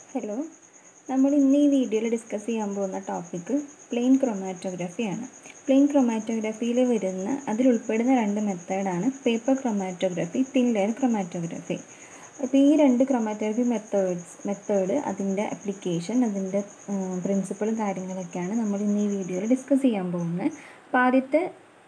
hello നമ്മൾ ഇന്ന് ഈ വീഡിയോയിൽ ഡിസ്കസ് ചെയ്യാൻ പോകുന്ന ടോപ്പിക്ക് പ്ലെയിൻ ക്രൊമാറ്റോഗ്രഫിയാണ് പ്ലെയിൻ ക്രൊമാറ്റോഗ്രഫിയിൽ വരുന്ന അതിൽ ഉൾപ്പെടുന്ന രണ്ട് മെത്തേഡാണ് paper chromatography thin layer chromatography അപ്പോൾ ഈ രണ്ട് ക്രൊമാറ്റോഗ്രഫി മെത്തേഡ്സ് മെത്തേഡ് അതിൻ്റെ അപ്ലിക്കേഷൻ അതിൻ്റെ പ്രിൻസിപ്പിളും കാര്യങ്ങളൊക്കെയാണ് നമ്മൾ ഇന്ന് ഈ വീഡിയോയിൽ ഡിസ്കസ് ചെയ്യാൻ പോകുന്നത് അപ്പോൾ ആദ്യത്തെ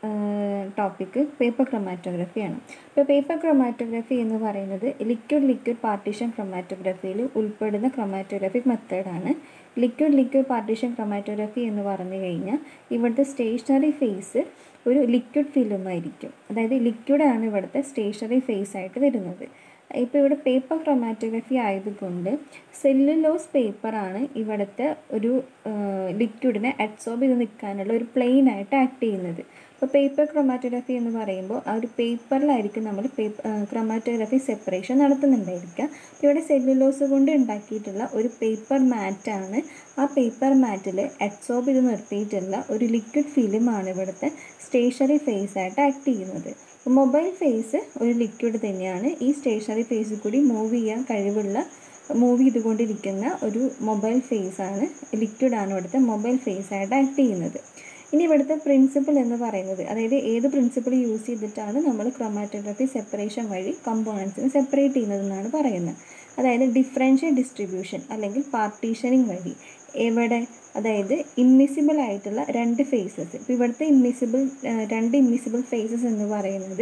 ടോപ്പിക്ക് പേപ്പർ ക്രൊമാറ്റോഗ്രഫിയാണ് ഇപ്പോൾ പേപ്പർ ക്രൊമാറ്റോഗ്രഫി എന്ന് പറയുന്നത് ലിക്വിഡ് ലിക്വിഡ് പാർട്ടീഷൻ ക്രൊമാറ്റോഗ്രഫിയിൽ ഉൾപ്പെടുന്ന ക്രൊമാറ്റോഗ്രഫിക് മെത്തേഡാണ് ലിക്വിഡ് ലിക്വിഡ് പാർട്ടീഷൻ ക്രൊമാറ്റോഗ്രഫി എന്ന് പറഞ്ഞു കഴിഞ്ഞാൽ ഇവിടുത്തെ സ്റ്റേഷനറി ഫേസ് ഒരു ലിക്വിഡ് ഫിലിമായിരിക്കും അതായത് ലിക്വിഡാണ് ഇവിടുത്തെ സ്റ്റേഷനറി ഫേസ് ആയിട്ട് വരുന്നത് ഇപ്പോൾ ഇവിടെ പേപ്പർ ക്രൊമാറ്റോഗ്രഫി ആയതുകൊണ്ട് സെല്ലുലോസ് പേപ്പറാണ് ഇവിടുത്തെ ഒരു ലിക്വിഡിനെ അബ്സോർബ് ചെയ്ത് നിൽക്കാനുള്ള ഒരു പ്ലെയിൻ ആയിട്ട് ആക്ട് ചെയ്യുന്നത് അപ്പോൾ പേപ്പർ ക്രൊമാറ്റോഗ്രഫി എന്ന് പറയുമ്പോൾ ആ ഒരു പേപ്പറിലായിരിക്കും നമ്മൾ പേപ്പർ ക്രൊമാറ്റോഗ്രഫി സെപ്പറേഷൻ നടത്തുന്നുണ്ടായിരിക്കുക അപ്പോൾ ഇവിടെ സെല്ലുലോസ് കൊണ്ട് ഉണ്ടാക്കിയിട്ടുള്ള ഒരു പേപ്പർ മാറ്റാണ് ആ പേപ്പർ മാറ്റിൽ അബ്സോർബ് ചെയ്ത് നിർത്തിയിട്ടുള്ള ഒരു ലിക്വിഡ് ഫിലിമാണ് ഇവിടുത്തെ സ്റ്റേഷനറി ഫേസ് ആയിട്ട് ആക്ട് ചെയ്യുന്നത് മൊബൈൽ ഫേസ് ഒരു ലിക്വിഡ് തന്നെയാണ് ഈ സ്റ്റേഷനറി ഫേസിൽ കൂടി മൂവ് ചെയ്യാൻ കഴിവുള്ള മൂവ് ചെയ്തുകൊണ്ടിരിക്കുന്ന ഒരു മൊബൈൽ ഫേസാണ് ലിക്വിഡാണ് ഇവിടുത്തെ മൊബൈൽ ഫേസ് ആയിട്ട് ആക്ട് ചെയ്യുന്നത് ഇനി ഇവിടുത്തെ പ്രിൻസിപ്പിൾ എന്ന് പറയുന്നത് അതായത് ഏത് പ്രിൻസിപ്പിൾ യൂസ് ചെയ്തിട്ടാണ് നമ്മൾ ക്രൊമാറ്റോഗ്രഫി സെപ്പറേഷൻ വഴി കമ്പോണൻസിനെ സെപ്പറേറ്റ് ചെയ്യുന്നതെന്നാണ് പറയുന്നത് അതായത് ഡിഫറൻഷ്യൽ ഡിസ്ട്രിബ്യൂഷൻ അല്ലെങ്കിൽ പാർട്ടീഷനിങ് വഴി എവിടെ അതായത് ഇമ്മിസിബിൾ ആയിട്ടുള്ള രണ്ട് ഫേസസ് ഇപ്പോൾ ഇവിടുത്തെ ഇമ്മിസിബിൾ രണ്ട് ഇമ്മിസിബിൾ ഫേസസ് എന്ന് പറയുന്നത്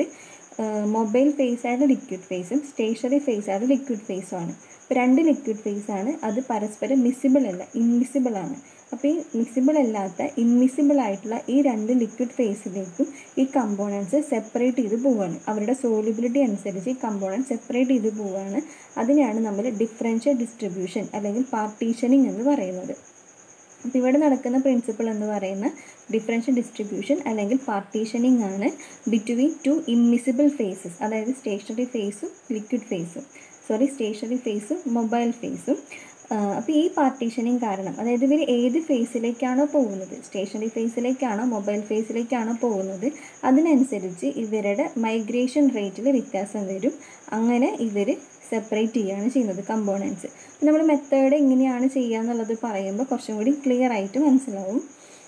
മൊബൈൽ ഫേസ് ആയിട്ട് ലിക്വിഡ് ഫേസും സ്റ്റേഷനറി ഫേസ് ആയിട്ട് ലിക്വിഡ് ഫേസും ആണ് ഇപ്പോൾ രണ്ട് ലിക്വിഡ് ഫേസ് ആണ് അത് പരസ്പരം മിസിബിൾ അല്ല ഇമ്മിസിബിൾ ആണ് അപ്പോൾ ഈ മിസിബിൾ അല്ലാത്ത ഇമ്മിസിബിൾ ആയിട്ടുള്ള ഈ രണ്ട് ലിക്വിഡ് ഫേസിലേക്കും ഈ കമ്പോണൻസ് സെപ്പറേറ്റ് ചെയ്ത് പോവുകയാണ് അവരുടെ സോളിബിലിറ്റി അനുസരിച്ച് ഈ കമ്പോണൻസ് സെപ്പറേറ്റ് ചെയ്ത് പോവുകയാണ് അതിനെയാണ് നമ്മൾ ഡിഫറൻഷ്യൽ ഡിസ്ട്രിബ്യൂഷൻ അല്ലെങ്കിൽ പാർട്ടീഷനിങ് എന്ന് പറയുന്നത് അപ്പോൾ ഇവിടെ നടക്കുന്ന പ്രിൻസിപ്പിൾ എന്ന് പറയുന്ന ഡിഫറൻഷ്യൽ ഡിസ്ട്രിബ്യൂഷൻ അല്ലെങ്കിൽ പാർട്ടീഷനിങ് ആണ് ബിറ്റ്വീൻ ടു ഇമ്മിസിബിൾ ഫേസസ് അതായത് സ്റ്റേഷനറി ഫേസും ലിക്വിഡ് ഫേസും സോറി സ്റ്റേഷനറി ഫേസും മൊബൈൽ ഫേസും അപ്പോൾ ഈ പാർട്ടീഷനിങ് കാരണം അതായത് ഇവർ ഏത് ഫേസിലേക്കാണോ പോകുന്നത് സ്റ്റേഷനറി ഫേസിലേക്കാണോ മൊബൈൽ ഫേസിലേക്കാണോ പോകുന്നത് അതിനനുസരിച്ച് ഇവരുടെ മൈഗ്രേഷൻ റേറ്റിൽ വ്യത്യാസം വരും അങ്ങനെ ഇവർ സെപ്പറേറ്റ് ചെയ്യുകയാണ് ചെയ്യുന്നത് കമ്പോണൻസ് നമ്മൾ മെത്തേഡ് എങ്ങനെയാണ് ചെയ്യുക എന്നുള്ളത് പറയുമ്പോൾ കുറച്ചും കൂടി ക്ലിയർ ആയിട്ട് മനസ്സിലാവും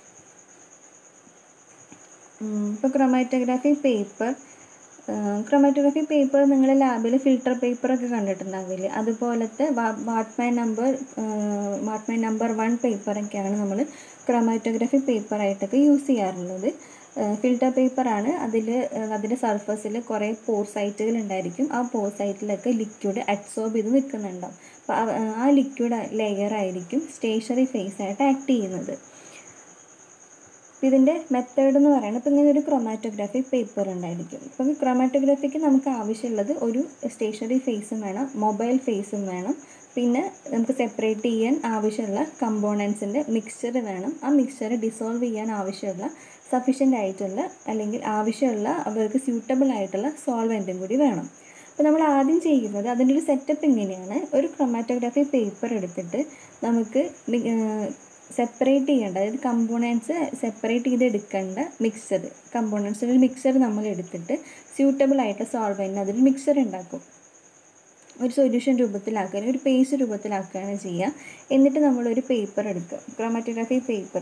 ഇപ്പോൾ ക്രൊമാറ്റോഗ്രാഫി പേപ്പർ ക്രൊമാറ്റോഗ്രാഫി പേപ്പർ നിങ്ങൾ ലാബിൽ ഫിൽട്ടർ പേപ്പറൊക്കെ കണ്ടിട്ടുണ്ടാവില്ലേ അതുപോലത്തെ Whatman number Whatman number one പേപ്പറൊക്കെയാണ് നമ്മൾ ക്രൊമാറ്റോഗ്രാഫി പേപ്പറായിട്ടൊക്കെ യൂസ് ചെയ്യാറുള്ളത് ഫിൽട്ടർ പേപ്പറാണ് അതിൽ അതിൻ്റെ സർഫസിൽ കുറേ പോർ സൈറ്റുകൾ ഉണ്ടായിരിക്കും ആ പോർ സൈറ്റിലൊക്കെ ലിക്വിഡ് അബ്സോർബ് ചെയ്ത് നിൽക്കുന്നുണ്ടാവും അപ്പോൾ ആ ലിക്വിഡ് ലെയർ ആയിരിക്കും സ്റ്റേഷനറി ഫേസ് ആയിട്ട് ആക്ട് ചെയ്യുന്നത് ഇതിൻ്റെ മെത്തേഡ് എന്ന് പറയുന്നത് ഇപ്പോൾ ഇങ്ങനെ ഒരു ക്രൊമാറ്റോഗ്രാഫി പേപ്പർ ഉണ്ടായിരിക്കും ഇപ്പം ക്രൊമാറ്റോഗ്രാഫിക്ക് നമുക്ക് ആവശ്യമുള്ളത് ഒരു സ്റ്റേഷനറി ഫേസും വേണം മൊബൈൽ ഫേസും വേണം പിന്നെ നമുക്ക് സെപ്പറേറ്റ് ചെയ്യാൻ ആവശ്യമുള്ള കമ്പോണൻസിൻ്റെ മിക്സ്ചർ വേണം ആ മിക്സ്ചർ ഡിസോൾവ് ചെയ്യാൻ ആവശ്യമുള്ള സഫീഷ്യൻ്റ് ആയിട്ടുള്ള അല്ലെങ്കിൽ ആവശ്യമുള്ള അവർക്ക് സ്യൂട്ടബിൾ ആയിട്ടുള്ള സോൾവെൻറ്റും കൂടി വേണം അപ്പോൾ നമ്മൾ ആദ്യം ചെയ്യുന്നത് അതിൻ്റെ ഒരു സെറ്റപ്പ് ഇങ്ങനെയാണ് ഒരു ക്രൊമാറ്റോഗ്രാഫി പേപ്പർ എടുത്തിട്ട് നമുക്ക് സെപ്പറേറ്റ് ചെയ്യേണ്ട അതായത് കമ്പോണൻസ് സെപ്പറേറ്റ് ചെയ്ത് എടുക്കേണ്ട മിക്സർ കമ്പോണൻസിൻ്റെ ഒരു മിക്സർ നമ്മൾ എടുത്തിട്ട് സ്യൂട്ടബിൾ ആയിട്ടുള്ള സോൾവെൻറ്റ് അതിൽ മിക്സർ ഉണ്ടാക്കും ഒരു സൊല്യൂഷൻ രൂപത്തിലാക്കാൻ ഒരു പേസ്റ്റ് രൂപത്തിലാക്കുകയാണ് ചെയ്യുക എന്നിട്ട് നമ്മളൊരു പേപ്പർ എടുക്കുക ക്രൊമാറ്റോഗ്രാഫി പേപ്പർ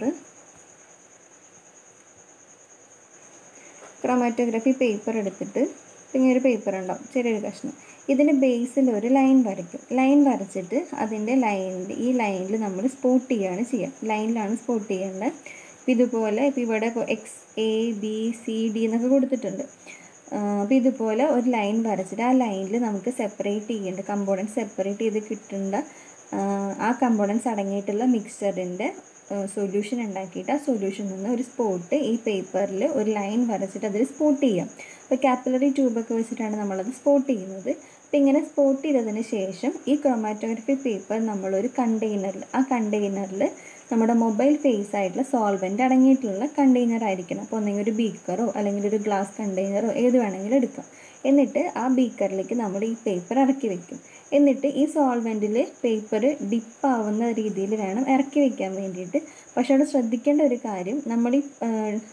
ക്രൊമാറ്റോഗ്രാഫി പേപ്പർ എടുത്തിട്ട് ഇങ്ങനെ ഒരു പേപ്പർ ഉണ്ടാവും ചെറിയൊരു കഷ്ണം ഇതിൻ്റെ ബേസിൽ ഒരു ലൈൻ വരയ്ക്കും ലൈൻ വരച്ചിട്ട് അതിൻ്റെ ലൈനിൽ ഈ ലൈനിൽ നമ്മൾ സ്പോട്ട് ചെയ്യുകയാണ് ചെയ്യുക ലൈനിലാണ് സ്പോട്ട് ചെയ്യേണ്ടത് അപ്പോൾ ഇതുപോലെ ഇപ്പോൾ ഇവിടെ X A B C D എന്നൊക്കെ കൊടുത്തിട്ടുണ്ട് അപ്പോൾ ഇതുപോലെ ഒരു ലൈൻ വരച്ചിട്ട് ആ ലൈനിൽ നമുക്ക് സെപ്പറേറ്റ് ചെയ്യേണ്ട കമ്പോണൻസ് സെപ്പറേറ്റ് ചെയ്ത് കിട്ടേണ്ട ആ കമ്പോണൻസ് അടങ്ങിയിട്ടുള്ള മിക്സ്ചറിൻ്റെ സൊല്യൂഷൻ ഉണ്ടാക്കിയിട്ട് ആ സൊല്യൂഷനിൽ നിന്ന് ഒരു സ്പോട്ട് ഈ പേപ്പറിൽ ഒരു ലൈൻ വരച്ചിട്ട് അതിൽ സ്പോട്ട് ചെയ്യാം അപ്പോൾ കാപ്പിലറി ട്യൂബൊക്കെ വെച്ചിട്ടാണ് നമ്മളത് സ്പോട്ട് ചെയ്യുന്നത് അപ്പോൾ ഇങ്ങനെ സ്പോട്ട് ചെയ്തതിന് ശേഷം ഈ ക്രൊമാറ്റോഗ്രഫി പേപ്പർ നമ്മളൊരു കണ്ടെയ്നറിൽ ആ കണ്ടെയ്നറിൽ നമ്മുടെ മൊബൈൽ ഫേസ് ആയിട്ടുള്ള സോൾവെൻ്റ് അടങ്ങിയിട്ടുള്ള കണ്ടെയ്നർ ആയിരിക്കണം അപ്പോൾ ഒന്നെങ്കിൽ ഒരു ബീക്കറോ അല്ലെങ്കിൽ ഒരു ഗ്ലാസ് കണ്ടെയ്നറോ ഏത് വേണമെങ്കിലും എടുക്കാം എന്നിട്ട് ആ ബീക്കറിലേക്ക് നമ്മൾ ഈ പേപ്പർ ഇറക്കി വെക്കും എന്നിട്ട് ഈ സോൾവെൻറ്റിൽ പേപ്പർ ഡിപ്പാവുന്ന രീതിയിൽ വേണം ഇറക്കി വെക്കാൻ വേണ്ടിയിട്ട് പക്ഷെ അവിടെ ശ്രദ്ധിക്കേണ്ട ഒരു കാര്യം നമ്മൾ ഈ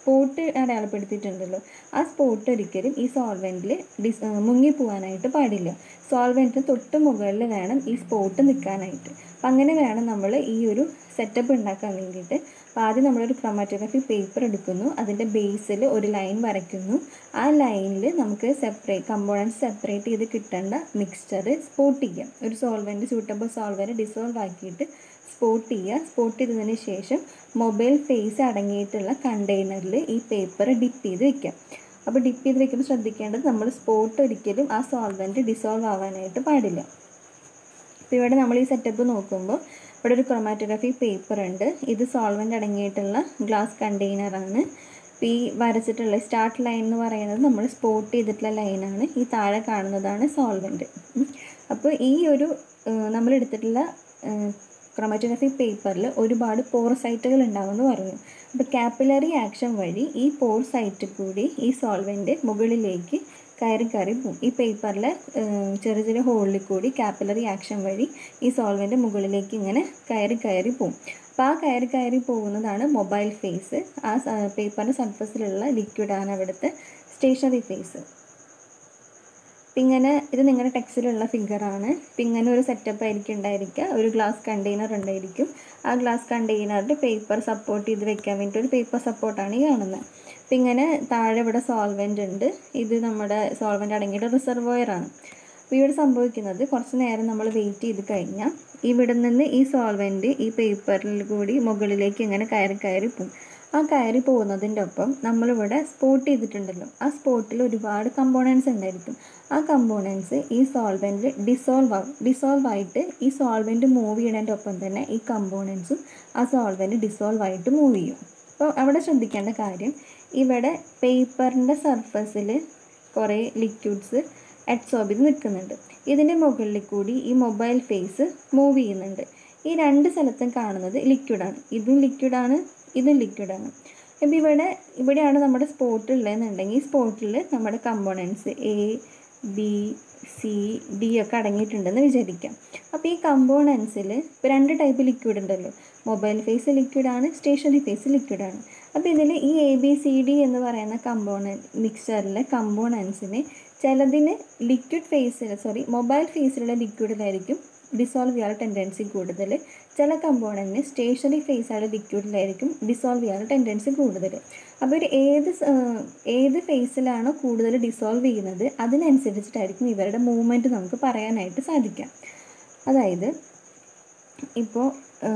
സ്പോട്ട് അടയാളപ്പെടുത്തിയിട്ടുണ്ടല്ലോ ആ സ്പോട്ട് ഒരിക്കലും ഈ സോൾവെൻറ്റിൽ ഡിസ് മുങ്ങിപ്പോവാനായിട്ട് പാടില്ല സോൾവെൻറ്റിന് തൊട്ട് മുകളിൽ വേണം ഈ സ്പോട്ട് നിൽക്കാനായിട്ട് അപ്പം അങ്ങനെ വേണം നമ്മൾ ഈ ഒരു സെറ്റപ്പ് ഉണ്ടാക്കാൻ വേണ്ടിയിട്ട് അപ്പോൾ ആദ്യം നമ്മളൊരു ക്രൊമാറ്റോഗ്രഫി പേപ്പർ എടുക്കുന്നു അതിൻ്റെ ബേസിൽ ഒരു ലൈൻ വരയ്ക്കുന്നു ആ ലൈനിൽ നമുക്ക് സെപ്പറേറ്റ് കമ്പോണൻസ് സെപ്പറേറ്റ് ചെയ്ത് കിട്ടേണ്ട മിക്സ്ചർ സ്പോട്ട് ചെയ്യാം ഒരു സോൾവെൻറ്റ് സൂട്ടബിൾ സോൾവെൻറ്റ് ഡിസോൾവ് ആക്കിയിട്ട് സ്പോട്ട് ചെയ്യുക സ്പോട്ട് ചെയ്തതിന് ശേഷം മൊബൈൽ ഫേസ് അടങ്ങിയിട്ടുള്ള കണ്ടെയ്നറിൽ ഈ പേപ്പർ ഡിപ്പ് ചെയ്ത് വെക്കാം അപ്പോൾ ഡിപ്പ് ചെയ്ത് വെക്കുമ്പോൾ ശ്രദ്ധിക്കേണ്ടത് നമ്മൾ സ്പോട്ട് ഒരിക്കലും ആ സോൾവെൻറ്റ് ഡിസോൾവ് ആവാനായിട്ട് പാടില്ല അപ്പോൾ ഇവിടെ നമ്മൾ ഈ സെറ്റപ്പ് നോക്കുമ്പോൾ ഇവിടെ ഒരു ക്രൊമാറ്റോഗ്രഫി പേപ്പർ ഉണ്ട് ഇത് സോൾവെൻ്റ് അടങ്ങിയിട്ടുള്ള ഗ്ലാസ് കണ്ടെയ്നറാണ് ഈ വരച്ചിട്ടുള്ള സ്റ്റാർട്ട് ലൈൻ എന്ന് പറയുന്നത് നമ്മൾ സ്പോട്ട് ചെയ്തിട്ടുള്ള ലൈനാണ് ഈ താഴെ കാണുന്നതാണ് സോൾവെൻറ്റ് അപ്പോൾ ഈ ഒരു നമ്മൾ എടുത്തിട്ടുള്ള ക്രൊമാറ്റോഗ്രഫി പേപ്പറിൽ ഒരുപാട് പോർ സൈറ്റുകൾ ഉണ്ടാവുമെന്ന് പറഞ്ഞു അപ്പോൾ കാപ്പിലറി ആക്ഷൻ വഴി ഈ പോർ സൈറ്റിൽ കൂടി ഈ സോൾവെൻറ്റ് മുകളിലേക്ക് കയറി കയറി പോവും ഈ പേപ്പറിലെ ചെറിയ ചെറിയ ഹോളിൽ കൂടി കാപ്പിലറി ആക്ഷൻ വഴി ഈ സോൾവെൻ്റ് മുകളിലേക്ക് ഇങ്ങനെ കയറി കയറി പോവും അപ്പോൾ ആ കയറി കയറി പോകുന്നതാണ് മൊബൈൽ ഫേസ് ആ പേപ്പറിൻ്റെ സർഫസിലുള്ള ലിക്വിഡാണ് അവിടുത്തെ സ്റ്റേഷനറി ഫേസ് അപ്പം ഇങ്ങനെ ഇത് നിങ്ങളുടെ ടെക്സ്റ്റിലുള്ള ഫിഗറാണ് അപ്പം ഇങ്ങനെ ഒരു സെറ്റപ്പ് ആയിരിക്കും ഉണ്ടായിരിക്കുക ഒരു ഗ്ലാസ് കണ്ടെയ്നർ ഉണ്ടായിരിക്കും ആ ഗ്ലാസ് കണ്ടെയ്നറിൽ പേപ്പർ സപ്പോർട്ട് ചെയ്ത് വെക്കാൻ വേണ്ടി ഒരു പേപ്പർ സപ്പോർട്ടാണ് ഈ കാണുന്നത് അപ്പം ഇങ്ങനെ താഴെ ഇവിടെ സോൾവെൻ്റ് ഉണ്ട് ഇത് നമ്മുടെ സോൾവെൻ്റ് അടങ്ങിയിട്ട് റിസർവോയർ ആണ് അപ്പോൾ ഇവിടെ സംഭവിക്കുന്നത് കുറച്ച് നേരം നമ്മൾ വെയിറ്റ് ചെയ്ത് കഴിഞ്ഞാൽ ഇവിടെ നിന്ന് ഈ സോൾവെൻറ്റ് ഈ പേപ്പറിൽ കൂടി മുകളിലേക്ക് ഇങ്ങനെ കയറി കയറി പോകും ആ കയറി പോകുന്നതിൻ്റെ ഒപ്പം നമ്മളിവിടെ സ്പോട്ട് ചെയ്തിട്ടുണ്ടല്ലോ ആ സ്പോട്ടിൽ ഒരുപാട് കമ്പോണൻസ് ഉണ്ടായിരിക്കും ആ കമ്പോണൻസ് ഈ സോൾവെൻറ്റിൽ ഡിസോൾവ് ആവും ഡിസോൾവ് ആയിട്ട് ഈ സോൾവെൻറ്റ് മൂവ് ചെയ്യണതിൻ്റെ ഒപ്പം തന്നെ ഈ കമ്പോണൻസും ആ സോൾവെൻറ്റ് ഡിസോൾവ് ആയിട്ട് മൂവ് ചെയ്യും അപ്പോൾ അവിടെ ശ്രദ്ധിക്കേണ്ട കാര്യം ഇവിടെ പേപ്പറിൻ്റെ സർഫസിൽ കുറേ ലിക്വിഡ്സ് അഡ്സോർബ് ചെയ്ത് നിൽക്കുന്നുണ്ട് ഇതിൻ്റെ മുകളിൽ കൂടി ഈ മൊബൈൽ ഫേസ് മൂവ് ചെയ്യുന്നുണ്ട് ഈ രണ്ട് സ്ഥലത്തും കാണുന്നത് ലിക്വിഡാണ് ഇതും ലിക്വിഡാണ് ഇതും ലിക്വിഡാണ് അപ്പോൾ ഇവിടെ ഇവിടെയാണ് നമ്മുടെ സ്പോട്ട് ഉള്ളതെന്നുണ്ടെങ്കിൽ ഈ സ്പോട്ടിൽ നമ്മുടെ components A B C D ഒക്കെ അടങ്ങിയിട്ടുണ്ടെന്ന് വിചാരിക്കാം അപ്പോൾ ഈ കമ്പോണൻസിൽ ഇപ്പോൾ രണ്ട് ടൈപ്പ് ലിക്വിഡ് ഉണ്ടല്ലോ മൊബൈൽ ഫേസ് ലിക്വിഡാണ് സ്റ്റേഷനറി ഫേസ് ലിക്വിഡാണ് അപ്പോൾ ഇതിൽ ഈ എ ബി സി ഡി എന്ന് പറയുന്ന കമ്പോണൻറ്റ് മിക്സറിലെ കമ്പോണൻസിന് ചിലതിന് ലിക്വിഡ് ഫേസിൽ സോറി മൊബൈൽ ഫേസിലുള്ള ലിക്വിഡിലായിരിക്കും ഡിസോൾവ് ചെയ്യാനുള്ള ടെൻഡൻസി കൂടുതൽ ചില കമ്പോണൻറ്റിന് സ്റ്റേഷനറി ഫേസായുള്ള ലിക്വിഡിലായിരിക്കും ഡിസോൾവ് ചെയ്യാനുള്ള ടെൻഡൻസി കൂടുതൽ അപ്പോൾ ഒരു ഏത് ഏത് ഫേസിലാണോ കൂടുതൽ ഡിസോൾവ് ചെയ്യുന്നത് അതിനനുസരിച്ചിട്ടായിരിക്കും ഇവരുടെ മൂവ്മെൻറ്റ് നമുക്ക് പറയാനായിട്ട് സാധിക്കാം അതായത് ഇപ്പോൾ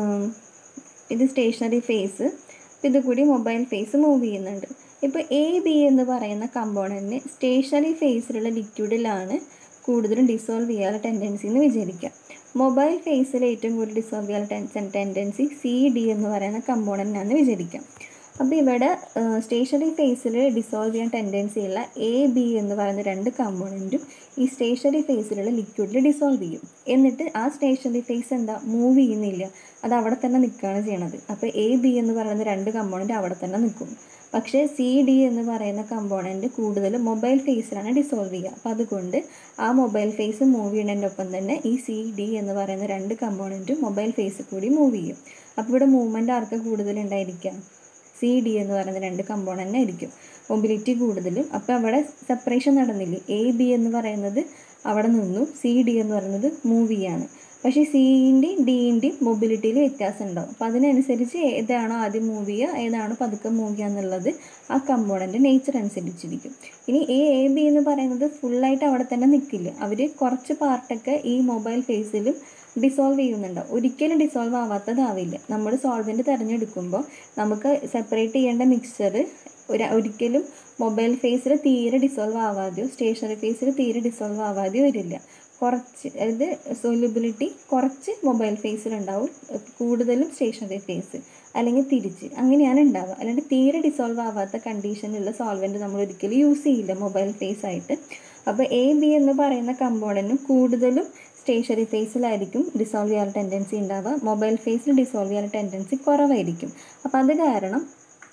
ഇത് സ്റ്റേഷനറി ഫേസ് ഇത് കൂടി മൊബൈൽ ഫേസ് മൂവ് ചെയ്യുന്നുണ്ട് ഇപ്പോൾ എ ബി എന്ന് പറയുന്ന കമ്പോണൻറ്റിന് സ്റ്റേഷനറി ഫേസിലുള്ള ലിക്വിഡിലാണ് കൂടുതലും ഡിസോൾവ് ചെയ്യാനുള്ള ടെൻഡൻസി എന്ന് വിചാരിക്കാം മൊബൈൽ ഫേസിൽ ഏറ്റവും കൂടുതൽ ഡിസോൾവ് ചെയ്യാനുള്ള ടെൻഡൻസി സി ഡി എന്ന് പറയുന്ന കമ്പോണൻ്റാണെന്ന് വിചാരിക്കാം അപ്പോൾ ഇവിടെ സ്റ്റേഷനറി ഫേസിൽ ഡിസോൾവ് ചെയ്യാൻ ടെൻഡൻസി ഉള്ള എ ബി എന്ന് പറയുന്ന രണ്ട് കമ്പോണൻറ്റും ഈ സ്റ്റേഷനറി ഫേസിലുള്ള ലിക്വിഡിൽ ഡിസോൾവ് ചെയ്യും എന്നിട്ട് ആ സ്റ്റേഷനറി ഫേസ് എന്താ മൂവ് ചെയ്യുന്നില്ല അത് അവിടെ തന്നെ നിൽക്കുകയാണ് ചെയ്യണത് അപ്പോൾ എ ബി എന്ന് പറയുന്ന രണ്ട് കമ്പോണൻറ്റ് അവിടെ തന്നെ നിൽക്കും പക്ഷേ സി ഡി എന്ന് പറയുന്ന കമ്പോണൻറ്റ് കൂടുതൽ മൊബൈൽ ഫേസിലാണ് ഡിസോൾവ് ചെയ്യുക അപ്പോൾ അതുകൊണ്ട് ആ മൊബൈൽ ഫേസ് മൂവ് ചെയ്യുന്നതിൻ്റെ ഒപ്പം തന്നെ ഈ സി ഡി എന്ന് പറയുന്ന രണ്ട് കമ്പോണൻറ്റും മൊബൈൽ ഫേസ് കൂടി മൂവ് ചെയ്യും അപ്പോൾ ഇവിടെ മൂവ്മെൻറ്റ് ആർക്ക് കൂടുതലുണ്ടായിരിക്കാം സി ഡി എന്ന് പറയുന്ന രണ്ട് കമ്പോണൻ്റ് ആയിരിക്കും മൊബിലിറ്റി കൂടുതലും അപ്പോൾ അവിടെ സെപ്പറേഷൻ നടന്നില്ലേ എ ബി എന്ന് പറയുന്നത് അവിടെ നിന്നു സി ഡി എന്ന് പറയുന്നത് മൂവ് ചെയ്യാണ് പക്ഷേ സിൻ്റെയും ഡിൻ്റെയും മൊബിലിറ്റിയിൽ വ്യത്യാസം ഉണ്ടാവും അപ്പോൾ അതിനനുസരിച്ച് ഏതാണോ ആദ്യം മൂവ് ചെയ്യുക ഏതാണോ പതുക്കെ മൂവ് ചെയ്യുക എന്നുള്ളത് ആ കമ്പോണൻ്റ് നേച്ചർ അനുസരിച്ചിരിക്കും ഇനി എ എ ബി എന്ന് പറയുന്നത് ഫുള്ളായിട്ട് അവിടെ തന്നെ നിൽക്കില്ല അവർ കുറച്ച് പാർട്ടൊക്കെ ഈ മൊബൈൽ ഫേസിലും ഡിസോൾവ് ചെയ്യുന്നുണ്ടാവും ഒരിക്കലും ഡിസോൾവ് ആവാത്തതാവില്ല നമ്മൾ സോൾവെൻറ്റ് തിരഞ്ഞെടുക്കുമ്പോൾ നമുക്ക് സെപ്പറേറ്റ് ചെയ്യേണ്ട മിക്സ്ചർ ഒരു ഒരിക്കലും മൊബൈൽ ഫേസിൽ തീരെ ഡിസോൾവ് ആവാതെയോ സ്റ്റേഷനറി ഫേസിൽ തീരെ ഡിസോൾവ് ആവാതെയോ വരില്ല കുറച്ച് അതായത് സൊല്യൂബിലിറ്റി കുറച്ച് മൊബൈൽ ഫേസിലുണ്ടാവും കൂടുതലും സ്റ്റേഷനറി ഫേസ് അല്ലെങ്കിൽ തിരിച്ച് അങ്ങനെയാണ് ഉണ്ടാവുക അല്ലാണ്ട് തീരെ ഡിസോൾവ് ആവാത്ത കണ്ടീഷനിലുള്ള സോൾവെൻറ്റ് നമ്മൾ ഒരിക്കലും യൂസ് ചെയ്യില്ല മൊബൈൽ ഫേസ് ആയിട്ട് അപ്പോൾ എ ബി എന്ന് പറയുന്ന കമ്പോണൻറ്റും കൂടുതലും സ്റ്റേഷനറി ഫേസിലായിരിക്കും ഡിസോൾവ് ചെയ്യാനുള്ള ടെൻഡൻസി ഉണ്ടാവുക മൊബൈൽ ഫേസിൽ ഡിസോൾവ് ചെയ്യാനുള്ള ടെൻഡൻസി കുറവായിരിക്കും അപ്പോൾ അത് കാരണം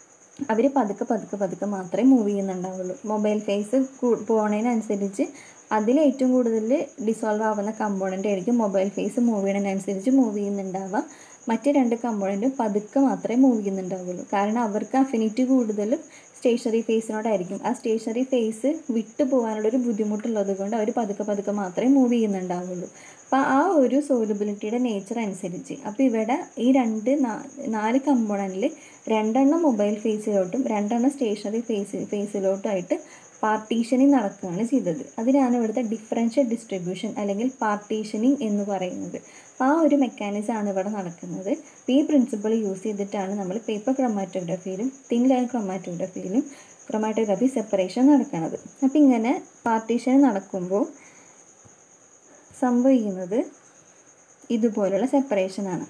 അവർ പതുക്കെ പതുക്കെ പതുക്കെ മാത്രമേ മൂവ് ചെയ്യുന്നുണ്ടാവുള്ളൂ മൊബൈൽ ഫേസ് പോണതിനനുസരിച്ച് അതിൽ ഏറ്റവും കൂടുതൽ ഡിസോൾവ് ആവുന്ന കമ്പോണൻ്റ് ആയിരിക്കും മൊബൈൽ ഫേസ് മൂവ് ചെയ്യുന്നതിനനുസരിച്ച് മൂവ് ചെയ്യുന്നുണ്ടാവുക മറ്റ് രണ്ട് കമ്പോണൻറ്റും പതുക്കെ മാത്രമേ മൂവ് ചെയ്യുന്നുണ്ടാവുള്ളൂ കാരണം അവർക്ക് അഫിനിറ്റി കൂടുതലും സ്റ്റേഷനറി ഫേസിനോടായിരിക്കും ആ സ്റ്റേഷനറി ഫേസ് വിട്ടു പോകാനുള്ളൊരു ബുദ്ധിമുട്ടുള്ളത് കൊണ്ട് അവർ പതുക്കെ പതുക്കെ മാത്രമേ മൂവ് ചെയ്യുന്നുണ്ടാവുള്ളൂ അപ്പോൾ ആ ഒരു സോലബിലിറ്റിയുടെ നേച്ചർ അനുസരിച്ച് അപ്പോൾ ഇവിടെ ഈ രണ്ട് നാല് കമ്പോണൻറ്റിൽ രണ്ടെണ്ണം മൊബൈൽ ഫേസിലോട്ടും രണ്ടെണ്ണം സ്റ്റേഷനറി ഫേസ് ഫേസിലോട്ടുമായിട്ട് പാർട്ടീഷനിങ് നടക്കുകയാണ് ചെയ്തത് അതിനാണ് ഇവിടുത്തെ ഡിഫറൻഷ്യൽ ഡിസ്ട്രിബ്യൂഷൻ അല്ലെങ്കിൽ പാർട്ടീഷനിങ് എന്ന് പറയുന്നത് ആ ഒരു മെക്കാനിസം ആണ് ഇവിടെ നടക്കുന്നത് ഈ പ്രിൻസിപ്പിൾ യൂസ് ചെയ്തിട്ടാണ് നമ്മൾ പേപ്പർ ക്രൊമാറ്റോഗ്രഫിയിലും തിൻ ലൈൻ ക്രൊമാറ്റോഗ്രഫിയിലും ക്രൊമാറ്റോഗ്രഫി സെപ്പറേഷൻ നടക്കുന്നത് അപ്പോൾ ഇങ്ങനെ പാർട്ടീഷൻ നടക്കുമ്പോൾ സംഭവിക്കുന്നത് ഇതുപോലുള്ള സെപ്പറേഷനാണ്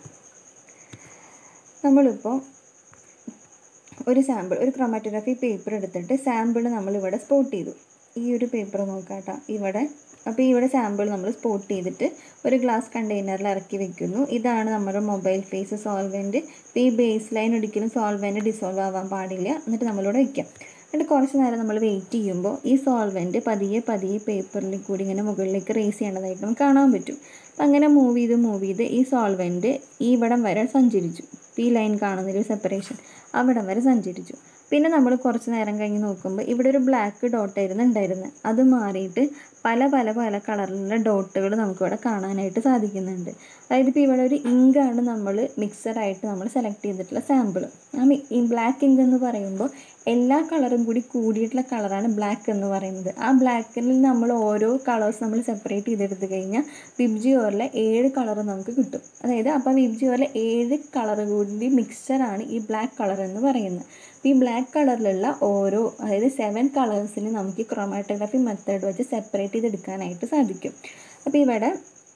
നമ്മളിപ്പോൾ ഒരു സാമ്പിൾ ഒരു ക്രൊമാറ്റോഗ്രഫി പേപ്പർ എടുത്തിട്ട് സാമ്പിൾ നമ്മളിവിടെ സ്പോട്ട് ചെയ്തു ഈ ഒരു പേപ്പർ നോക്കാട്ടോ ഇവിടെ അപ്പോൾ ഇവിടെ സാമ്പിൾ നമ്മൾ സ്പോട്ട് ചെയ്തിട്ട് ഒരു ഗ്ലാസ് കണ്ടെയ്നറിൽ ഇറക്കി വെക്കുന്നു ഇതാണ് നമ്മുടെ മൊബൈൽ ഫേസ് സോൾവെൻറ്റ് ഇപ്പോൾ ഈ ബേസ് ലൈൻ ഒരിക്കലും സോൾവെൻറ്റ് ഡിസോൾവ് ആവാൻ പാടില്ല എന്നിട്ട് നമ്മളിവിടെ വയ്ക്കാം എന്നിട്ട് കുറച്ച് നേരം നമ്മൾ വെയിറ്റ് ചെയ്യുമ്പോൾ ഈ സോൾവെൻറ്റ് പതിയെ പതിയെ പേപ്പറിൽ കൂടി ഇങ്ങനെ മുകളിലേക്ക് റേസ് ചെയ്യണതായിട്ട് നമുക്ക് കാണാൻ പറ്റും അപ്പം അങ്ങനെ മൂവ് ചെയ്ത് മൂവ് ചെയ്ത് ഈ സോൾവെൻറ്റ് ഈ ഇവിടം വരെ സഞ്ചരിച്ചു ഈ ലൈൻ കാണുന്നൊരു സെപ്പറേഷൻ അവിടം വരെ സഞ്ചരിച്ചു പിന്നെ നമ്മൾ കുറച്ച് നേരം കഴിഞ്ഞ് നോക്കുമ്പോൾ ഇവിടെ ഒരു ബ്ലാക്ക് ഡോട്ടായിരുന്നു ഉണ്ടായിരുന്നത് അത് മാറിയിട്ട് പല പല പല കളറിലുള്ള ഡോട്ടുകൾ നമുക്കിവിടെ കാണാനായിട്ട് സാധിക്കുന്നുണ്ട് അതായത് ഇപ്പോൾ ഇവിടെ ഒരു ഇങ്കാണ് നമ്മൾ മിക്സറായിട്ട് നമ്മൾ സെലക്ട് ചെയ്തിട്ടുള്ള സാമ്പിൾ ആ ഈ ബ്ലാക്ക് ഇങ്ക് എന്ന് പറയുമ്പോൾ എല്ലാ കളറും കൂടി കൂടിയിട്ടുള്ള കളറാണ് ബ്ലാക്ക് എന്ന് പറയുന്നത് ആ ബ്ലാക്കിൽ നമ്മൾ ഓരോ കളേഴ്സ് നമ്മൾ സെപ്പറേറ്റ് ചെയ്തെടുത്ത് കഴിഞ്ഞാൽ വിബ്ജിയോറിലെ ഏഴ് കളർ നമുക്ക് കിട്ടും അതായത് അപ്പോൾ വിബ്ജിയോറിലെ ഏഴ് കളർ കൂടി മിക്സ്ചറാണ് ഈ ബ്ലാക്ക് കളർ എന്ന് പറയുന്നത് അപ്പോൾ ഈ ബ്ലാക്ക് കളറിലുള്ള ഓരോ അതായത് സെവൻ കളേഴ്സിന് നമുക്ക് ഈ ക്രൊമാറ്റോഗ്രാഫി മെത്തേഡ് വെച്ച് സെപ്പറേറ്റ് ചെയ്തെടുക്കാനായിട്ട് സാധിക്കും അപ്പോൾ ഇവിടെ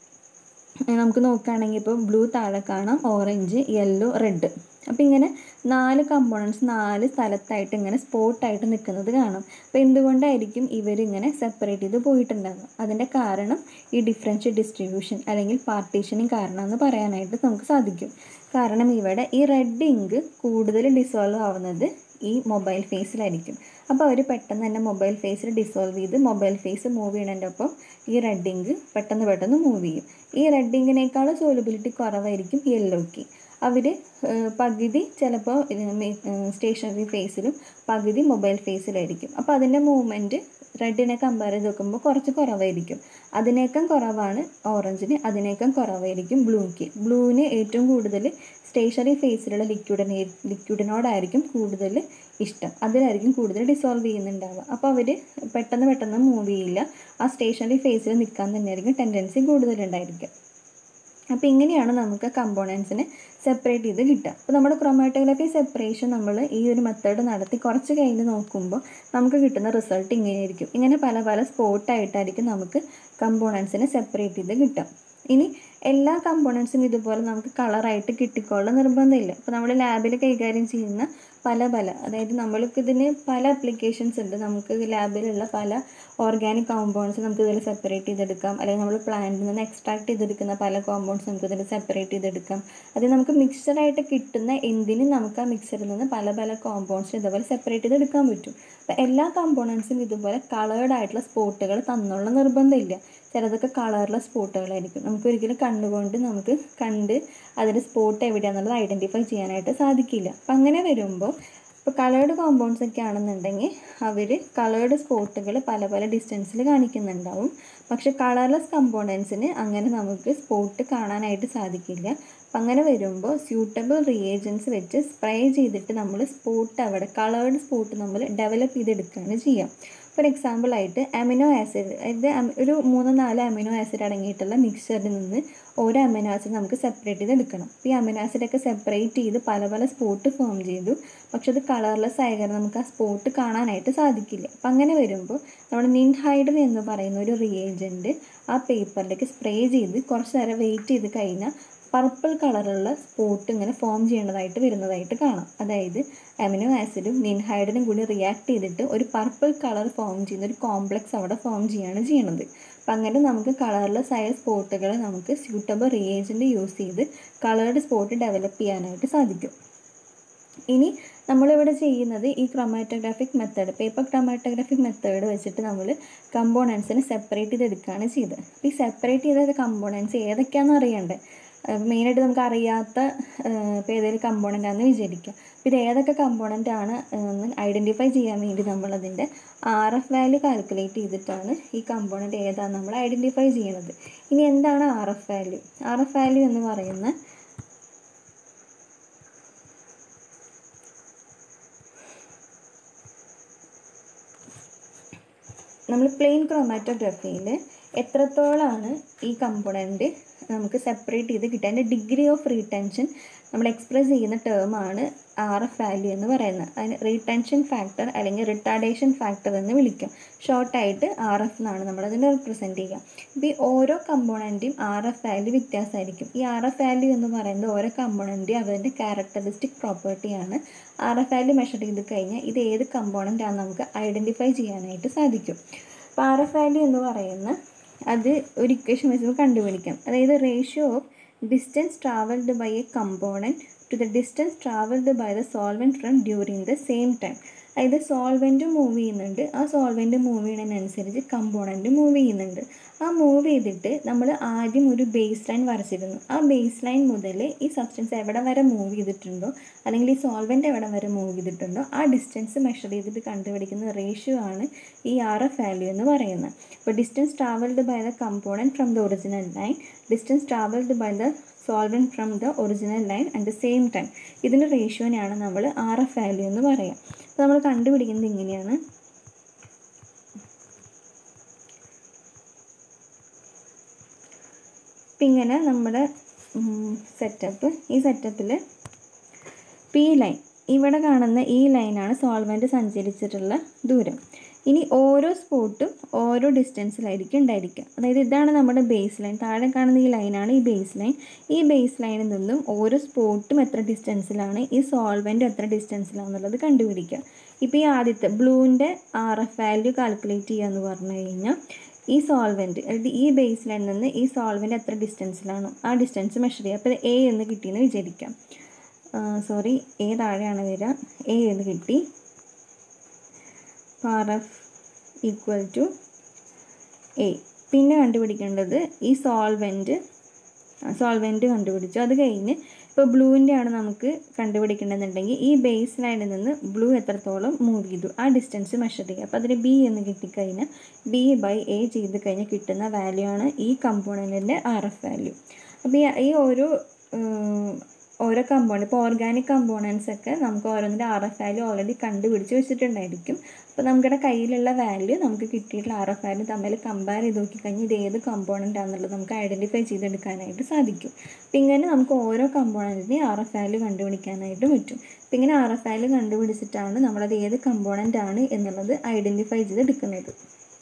നമുക്ക് നോക്കുകയാണെങ്കിൽ ഇപ്പോൾ ബ്ലൂ താഴെ കാണാം ഓറഞ്ച് യെല്ലോ റെഡ് അപ്പോൾ ഇങ്ങനെ നാല് കമ്പോണൻസ് നാല് സ്ഥലത്തായിട്ട് ഇങ്ങനെ സ്പോട്ടായിട്ട് നിൽക്കുന്നത് കാണാം അപ്പോൾ എന്തുകൊണ്ടായിരിക്കും ഇവരിങ്ങനെ സെപ്പറേറ്റ് ചെയ്ത് പോയിട്ടുണ്ടാകുക അതിൻ്റെ കാരണം ഈ ഡിഫറൻഷ്യൽ ഡിസ്ട്രിബ്യൂഷൻ അല്ലെങ്കിൽ പാർട്ടീഷനിങ് കാരണമെന്ന് പറയാനായിട്ട് നമുക്ക് സാധിക്കും കാരണം ഇവിടെ ഈ റെഡ് ഇങ്ക് കൂടുതൽ ഡിസോൾവ് ആവുന്നത് ഈ മൊബൈൽ ഫേസിലായിരിക്കും അപ്പോൾ അവർ പെട്ടെന്ന് തന്നെ മൊബൈൽ ഫേസിൽ ഡിസോൾവ് ചെയ്ത് മൊബൈൽ ഫേസ് മൂവ് ചെയ്യണതിൻ്റെ ഒപ്പം ഈ റെഡ് ഇങ്ക് പെട്ടെന്ന് പെട്ടെന്ന് മൂവ് ചെയ്യും ഈ റെഡ് ഇങ്കിനേക്കാൾ സോലബിലിറ്റി കുറവായിരിക്കും യെല്ലോക്ക് അവർ പകുതി ചിലപ്പോൾ സ്റ്റേഷനറി ഫേസിലും പകുതി മൊബൈൽ ഫേസിലായിരിക്കും അപ്പോൾ അതിൻ്റെ മൂവ്മെൻറ്റ് റെഡിനെ കമ്പയർ ചെയ്ത് നോക്കുമ്പോൾ കുറച്ച് കുറവായിരിക്കും അതിനേക്കാൾ കുറവാണ് ഓറഞ്ചിന് അതിനേക്കാൾ കുറവായിരിക്കും ബ്ലൂക്ക് ബ്ലൂവിന് ഏറ്റവും കൂടുതൽ സ്റ്റേഷനറി ഫേസിലുള്ള ലിക്വിഡിനെ ലിക്വിഡിനോടായിരിക്കും കൂടുതൽ ഇഷ്ടം അതിലായിരിക്കും കൂടുതൽ ഡിസോൾവ് ചെയ്യുന്നുണ്ടാവുക അപ്പോൾ അവർ പെട്ടെന്ന് പെട്ടെന്ന് മൂവ് ചെയ്യില്ല ആ സ്റ്റേഷനറി ഫേസിൽ നിൽക്കാൻ തന്നെയായിരിക്കും ടെൻഡൻസി കൂടുതലുണ്ടായിരിക്കുക അപ്പോൾ ഇങ്ങനെയാണ് നമുക്ക് കമ്പോണൻസിനെ സെപ്പറേറ്റ് ചെയ്ത് കിട്ടുക അപ്പോൾ നമ്മുടെ ക്രൊമാറ്റോഗ്രാഫി സെപ്പറേഷൻ നമ്മൾ ഈ ഒരു മെത്തേഡ് നടത്തി കുറച്ച് കഴിഞ്ഞ് നോക്കുമ്പോൾ നമുക്ക് കിട്ടുന്ന റിസൾട്ട് ഇങ്ങനെയായിരിക്കും ഇങ്ങനെ പല പല സ്പോട്ടായിട്ടായിരിക്കും നമുക്ക് കമ്പോണൻസിനെ സെപ്പറേറ്റ് ചെയ്ത് കിട്ടുക ഇനി എല്ലാ കമ്പോണൻസും ഇതുപോലെ നമുക്ക് കളറായിട്ട് കിട്ടിക്കൊള്ളാൻ നിർബന്ധമില്ല ഇപ്പോൾ നമ്മൾ ലാബിൽ കൈകാര്യം ചെയ്യുന്ന പല പല അതായത് നമ്മൾക്ക് ഇതിന് പല അപ്ലിക്കേഷൻസ് ഉണ്ട് നമുക്ക് ലാബിലുള്ള പല ഓർഗാനിക് കോമ്പൗണ്ട്സ് നമുക്ക് ഇതിൽ സെപ്പറേറ്റ് ചെയ്തെടുക്കാം അല്ലെങ്കിൽ നമ്മൾ പ്ലാന്റിൽ നിന്ന് എക്സ്ട്രാക്ട് ചെയ്തെടുക്കുന്ന പല കോമ്പൗണ്ട്സ് നമുക്ക് ഇതിൽ സെപ്പറേറ്റ് ചെയ്തെടുക്കാം അത് നമുക്ക് മിക്സഡായിട്ട് കിട്ടുന്ന എന്തിനും നമുക്ക് ആ മിക്സറിൽ നിന്ന് പല പല കോമ്പൗണ്ട്സ് ഇതുപോലെ സെപ്പറേറ്റ് ചെയ്തെടുക്കാൻ പറ്റും അപ്പോൾ എല്ലാ കോമ്പൗണ്ട്സും ഇതുപോലെ കളേർഡ് ആയിട്ടുള്ള സ്പോട്ടുകൾ തന്നുള്ള നിർബന്ധമില്ല ചിലതൊക്കെ കളറുള്ള സ്പോട്ടുകളായിരിക്കും നമുക്ക് ഒരിക്കലും കണ്ണുകൊണ്ട് നമുക്ക് കണ്ട് അതിൻ്റെ സ്പോട്ട് എവിടെയാണെന്നുള്ളത് ഐഡൻറ്റിഫൈ ചെയ്യാനായിട്ട് സാധിക്കില്ല അപ്പം അങ്ങനെ വരുമ്പോൾ ഇപ്പോൾ കളേർഡ് കോമ്പൗണ്ട്സ് ഒക്കെ ആണെന്നുണ്ടെങ്കിൽ അവർ കളേർഡ് സ്പോട്ടുകൾ പല പല ഡിസ്റ്റൻസിൽ കാണിക്കുന്നുണ്ടാവും പക്ഷെ കളർലെസ് കമ്പോണൻസിന് അങ്ങനെ നമുക്ക് സ്പോട്ട് കാണാനായിട്ട് സാധിക്കില്ല അപ്പം അങ്ങനെ വരുമ്പോൾ സ്യൂട്ടബിൾ റിയേജൻസ് വെച്ച് സ്പ്രേ ചെയ്തിട്ട് നമ്മൾ സ്പോട്ട് അവിടെ കളേർഡ് സ്പോട്ട് നമ്മൾ ഡെവലപ്പ് ചെയ്തെടുക്കുകയാണ് ചെയ്യുക ഫോർ എക്സാമ്പിൾ ആയിട്ട് അമിനോ ആസിഡ് അതായത് അമി- ഒരു മൂന്ന് നാല് അമിനോ ആസിഡ് അടങ്ങിയിട്ടുള്ള മിക്സറിൽ നിന്ന് ഓരോ അമിനോ ആസിഡ് നമുക്ക് സെപ്പറേറ്റ് ചെയ്ത് എടുക്കണം അപ്പോൾ ഈ അമിനോ ആസിഡൊക്കെ സെപ്പറേറ്റ് ചെയ്ത് പല പല സ്പോട്ട് ഫോം ചെയ്തു പക്ഷെ അത് കളർലെസ് ആയ കാരണം നമുക്ക് ആ സ്പോട്ട് കാണാനായിട്ട് സാധിക്കില്ല അപ്പം അങ്ങനെ വരുമ്പോൾ നമ്മൾ നിൻഹൈഡ്രൻ എന്ന് പറയുന്ന ഒരു റിയേജൻറ്റ് ആ പേപ്പറിലേക്ക് സ്പ്രേ ചെയ്ത് കുറച്ച് നേരം വെയിറ്റ് ചെയ്ത് കഴിഞ്ഞാൽ പർപ്പിൾ കളറുള്ള സ്പോട്ട് ഇങ്ങനെ ഫോം ചെയ്യേണ്ടതായിട്ട് വരുന്നതായിട്ട് കാണാം അതായത് അമിനോ ആസിഡും നിൻഹൈഡ്രനും കൂടി റിയാക്ട് ചെയ്തിട്ട് ഒരു പർപ്പിൾ കളർ ഫോം ചെയ്യുന്ന ഒരു കോംപ്ലക്സ് അവിടെ ഫോം ചെയ്യാണ് ചെയ്യണത് അപ്പം അങ്ങനെ നമുക്ക് കളർലെസ് ആയ സ്പോട്ടുകൾ നമുക്ക് സ്യൂട്ടബിൾ റിയേജൻറ്റ് യൂസ് ചെയ്ത് കളേർഡ് സ്പോട്ട് ഡെവലപ്പ് ചെയ്യാനായിട്ട് സാധിക്കും ഇനി നമ്മളിവിടെ ചെയ്യുന്നത് ഈ chromatographic method paper chromatographic method വെച്ചിട്ട് നമ്മൾ കമ്പോണൻസിനെ സെപ്പറേറ്റ് ചെയ്തെടുക്കുകയാണ് ചെയ്തത് അപ്പോൾ ഈ സെപ്പറേറ്റ് ചെയ്ത കമ്പോണൻസ് ഏതൊക്കെയാണെന്ന് അറിയണ്ടേ മെയിനായിട്ട് നമുക്ക് അറിയാത്ത ഇപ്പോൾ ഏതെങ്കിലും കമ്പോണൻ്റ് ആണെന്ന് വിചാരിക്കുക അപ്പോൾ ഇത് ഏതൊക്കെ കമ്പോണൻ്റ് ആണ് എന്ന് ഐഡൻറ്റിഫൈ ചെയ്യാൻ വേണ്ടി നമ്മളതിൻ്റെ ആർ എഫ് വാല്യൂ കാൽക്കുലേറ്റ് ചെയ്തിട്ടാണ് ഈ കമ്പോണൻ്റ് ഏതാണെന്ന് നമ്മൾ ഐഡൻറ്റിഫൈ ചെയ്യുന്നത് ഇനി എന്താണ് R F value R F value എന്ന് പറയുന്ന നമ്മൾ പ്ലെയിൻ ക്രോമാറ്റോഗ്രഫിയിൽ എത്രത്തോളമാണ് ഈ കമ്പോണൻറ്റ് നമുക്ക് സെപ്പറേറ്റ് ചെയ്ത് കിട്ടുക അതിൻ്റെ ഡിഗ്രി ഓഫ് റീടെൻഷൻ നമ്മൾ എക്സ്പ്രസ് ചെയ്യുന്ന ടേമാണ് ആർ എഫ് വാല്യൂ എന്ന് പറയുന്നത് അതിന് റീടെൻഷൻ ഫാക്ടർ അല്ലെങ്കിൽ റിട്ടാർഡേഷൻ ഫാക്ടർ എന്ന് വിളിക്കും ഷോർട്ടായിട്ട് ആർ എഫ് എന്നാണ് നമ്മളതിനെ റിപ്രസെൻറ്റ് ചെയ്യുക ഇപ്പോൾ ഈ ഓരോ കമ്പോണൻറ്റും ആർ എഫ് വാല്യൂ വ്യത്യാസമായിരിക്കും ഈ ആർ എഫ് വാല്യൂ എന്ന് പറയുന്നത് ഓരോ കമ്പോണൻറ്റും അതിൻ്റെ ക്യാരക്ടറിസ്റ്റിക് പ്രോപ്പർട്ടിയാണ് ആർ എഫ് വാല്യൂ മെഷർ ചെയ്ത് കഴിഞ്ഞാൽ ഇത് ഏത് കമ്പോണൻ്റ് ആണെന്ന് നമുക്ക് ഐഡൻറ്റിഫൈ ചെയ്യാനായിട്ട് സാധിക്കും അപ്പോൾ ആർ എഫ് വാല്യൂ എന്ന് പറയുന്ന അത് ഒരു ഇക്വേഷൻ വെച്ച് നമുക്ക് കണ്ടുപിടിക്കാം അതായത് ratio of distance travelled by a component to the distance travelled by the solvent from during the same time അതായത് സോൾവെൻറ്റ് മൂവ് ചെയ്യുന്നുണ്ട് ആ സോൾവെൻറ്റ് മൂവ് ചെയ്യുന്നതിനനുസരിച്ച് കമ്പോണൻറ്റ് മൂവ് ചെയ്യുന്നുണ്ട് ആ മൂവ് ചെയ്തിട്ട് നമ്മൾ ആദ്യം ഒരു ബേസ് ലൈൻ വരച്ചിരുന്നു ആ ബേസ് ലൈൻ മുതൽ ഈ സബ്സ്റ്റൻസ് എവിടെ വരെ മൂവ് ചെയ്തിട്ടുണ്ടോ അല്ലെങ്കിൽ ഈ സോൾവെൻറ്റ് എവിടെ വരെ മൂവ് ചെയ്തിട്ടുണ്ടോ ആ ഡിസ്റ്റൻസ് മെഷർ ചെയ്തിട്ട് കണ്ടുപിടിക്കുന്ന റേഷ്യോ ആണ് ഈ ആർ എഫ് വാല്യൂ എന്ന് പറയുന്നത് അപ്പോൾ distance travelled by the component from the original line distance travelled by the solvent from the original line at the same time ഇതിൻ്റെ റേഷ്യോനെയാണ് നമ്മൾ ആർ എഫ് വാല്യൂ എന്ന് പറയുക അപ്പോൾ നമ്മൾ കണ്ടുപിടിക്കുന്നത് ഇങ്ങനെയാണ് അപ്പം ഇങ്ങനെ നമ്മുടെ സെറ്റപ്പ് ഈ സെറ്റപ്പിൽ പി ലൈൻ ഇവിടെ കാണുന്ന ഈ ലൈനാണ് സോൾവെൻറ്റ് സഞ്ചരിച്ചിട്ടുള്ള ദൂരം ഇനി ഓരോ സ്പോട്ടും ഓരോ ഡിസ്റ്റൻസിലായിരിക്കും ഉണ്ടായിരിക്കുക അതായത് ഇതാണ് നമ്മുടെ ബേസ് ലൈൻ താഴെ കാണുന്ന ഈ ലൈനാണ് ഈ ബേസ് ലൈൻ ഈ ബേസ് ലൈനിൽ നിന്നും ഓരോ സ്പോട്ടും എത്ര ഡിസ്റ്റൻസിലാണ് ഈ സോൾവെൻറ്റ് എത്ര ഡിസ്റ്റൻസിലാണെന്നുള്ളത് കണ്ടുപിടിക്കുക ഇപ്പോൾ ഈ ആദ്യത്തെ ബ്ലൂവിൻ്റെ ആർ എഫ് വാല്യൂ കാൽക്കുലേറ്റ് ചെയ്യുക എന്ന് പറഞ്ഞു കഴിഞ്ഞാൽ ഈ സോൾവെൻറ്റ് അതായത് ഈ ബേസ് ലൈനിൽ നിന്ന് ഈ സോൾവെൻറ്റ് എത്ര ഡിസ്റ്റൻസിലാണോ ആ ഡിസ്റ്റൻസ് മെഷർ ചെയ്യുക അപ്പോൾ എ എന്ന് കിട്ടിയെന്ന് വിചാരിക്കാം സോറി എ താഴെയാണ് വരിക എ എന്ന് കിട്ടി R F equal to A പിന്നെ കണ്ടുപിടിക്കേണ്ടത് ഈ സോൾവെൻറ്റ് സോൾവെൻറ്റ് കണ്ടുപിടിച്ചു അത് കഴിഞ്ഞ് ഇപ്പോൾ ബ്ലൂവിൻ്റെ ആണ് നമുക്ക് കണ്ടുപിടിക്കേണ്ടതെന്നുണ്ടെങ്കിൽ ഈ ബേസ് ലൈനിൽ നിന്ന് ബ്ലൂ എത്രത്തോളം മൂവ് ചെയ്തു ആ ഡിസ്റ്റൻസ് മെഷർ ചെയ്യുക അപ്പോൾ അതിന് ബി എന്ന് കിട്ടിക്കഴിഞ്ഞാൽ ബി ബൈ എ ചെയ്ത് കഴിഞ്ഞാൽ കിട്ടുന്ന വാല്യൂ ആണ് ഈ കമ്പോണൻറ്റിൻ്റെ ആർ എഫ് വാല്യൂ അപ്പോൾ ഈ ഈ ഓരോ ഓരോ കമ്പോണൻറ്റ് ഇപ്പോൾ ഓർഗാനിക് കമ്പോണൻസ് ഒക്കെ നമുക്ക് ഓരോന്നിൻ്റെ ആർ എഫ് വാല്യൂ ഓൾറെഡി കണ്ടുപിടിച്ച് വെച്ചിട്ടുണ്ടായിരിക്കും അപ്പോൾ നമ്മുടെ കയ്യിലുള്ള വാല്യൂ നമുക്ക് കിട്ടിയിട്ടുള്ള ആർ എഫ് വാല്യൂ തമ്മിൽ കമ്പയർ ചെയ്ത് നോക്കിക്കഴിഞ്ഞാൽ ഇത് ഏത് കമ്പോണൻ്റ് ആണെന്നുള്ളത് നമുക്ക് ഐഡൻറ്റിഫൈ ചെയ്തെടുക്കാനായിട്ട് സാധിക്കും അപ്പം ഇങ്ങനെ നമുക്ക് ഓരോ കമ്പോണൻറ്റിൻ്റെയും ആർ എഫ് വാല്യൂ കണ്ടുപിടിക്കാനായിട്ട് പറ്റും അപ്പം ഇങ്ങനെ ആർ എഫ് വാല്യൂ കണ്ടുപിടിച്ചിട്ടാണ് നമ്മളത് ഏത് കമ്പോണൻ്റ് ആണ് എന്നുള്ളത് ഐഡൻറ്റിഫൈ ചെയ്തെടുക്കുന്നത്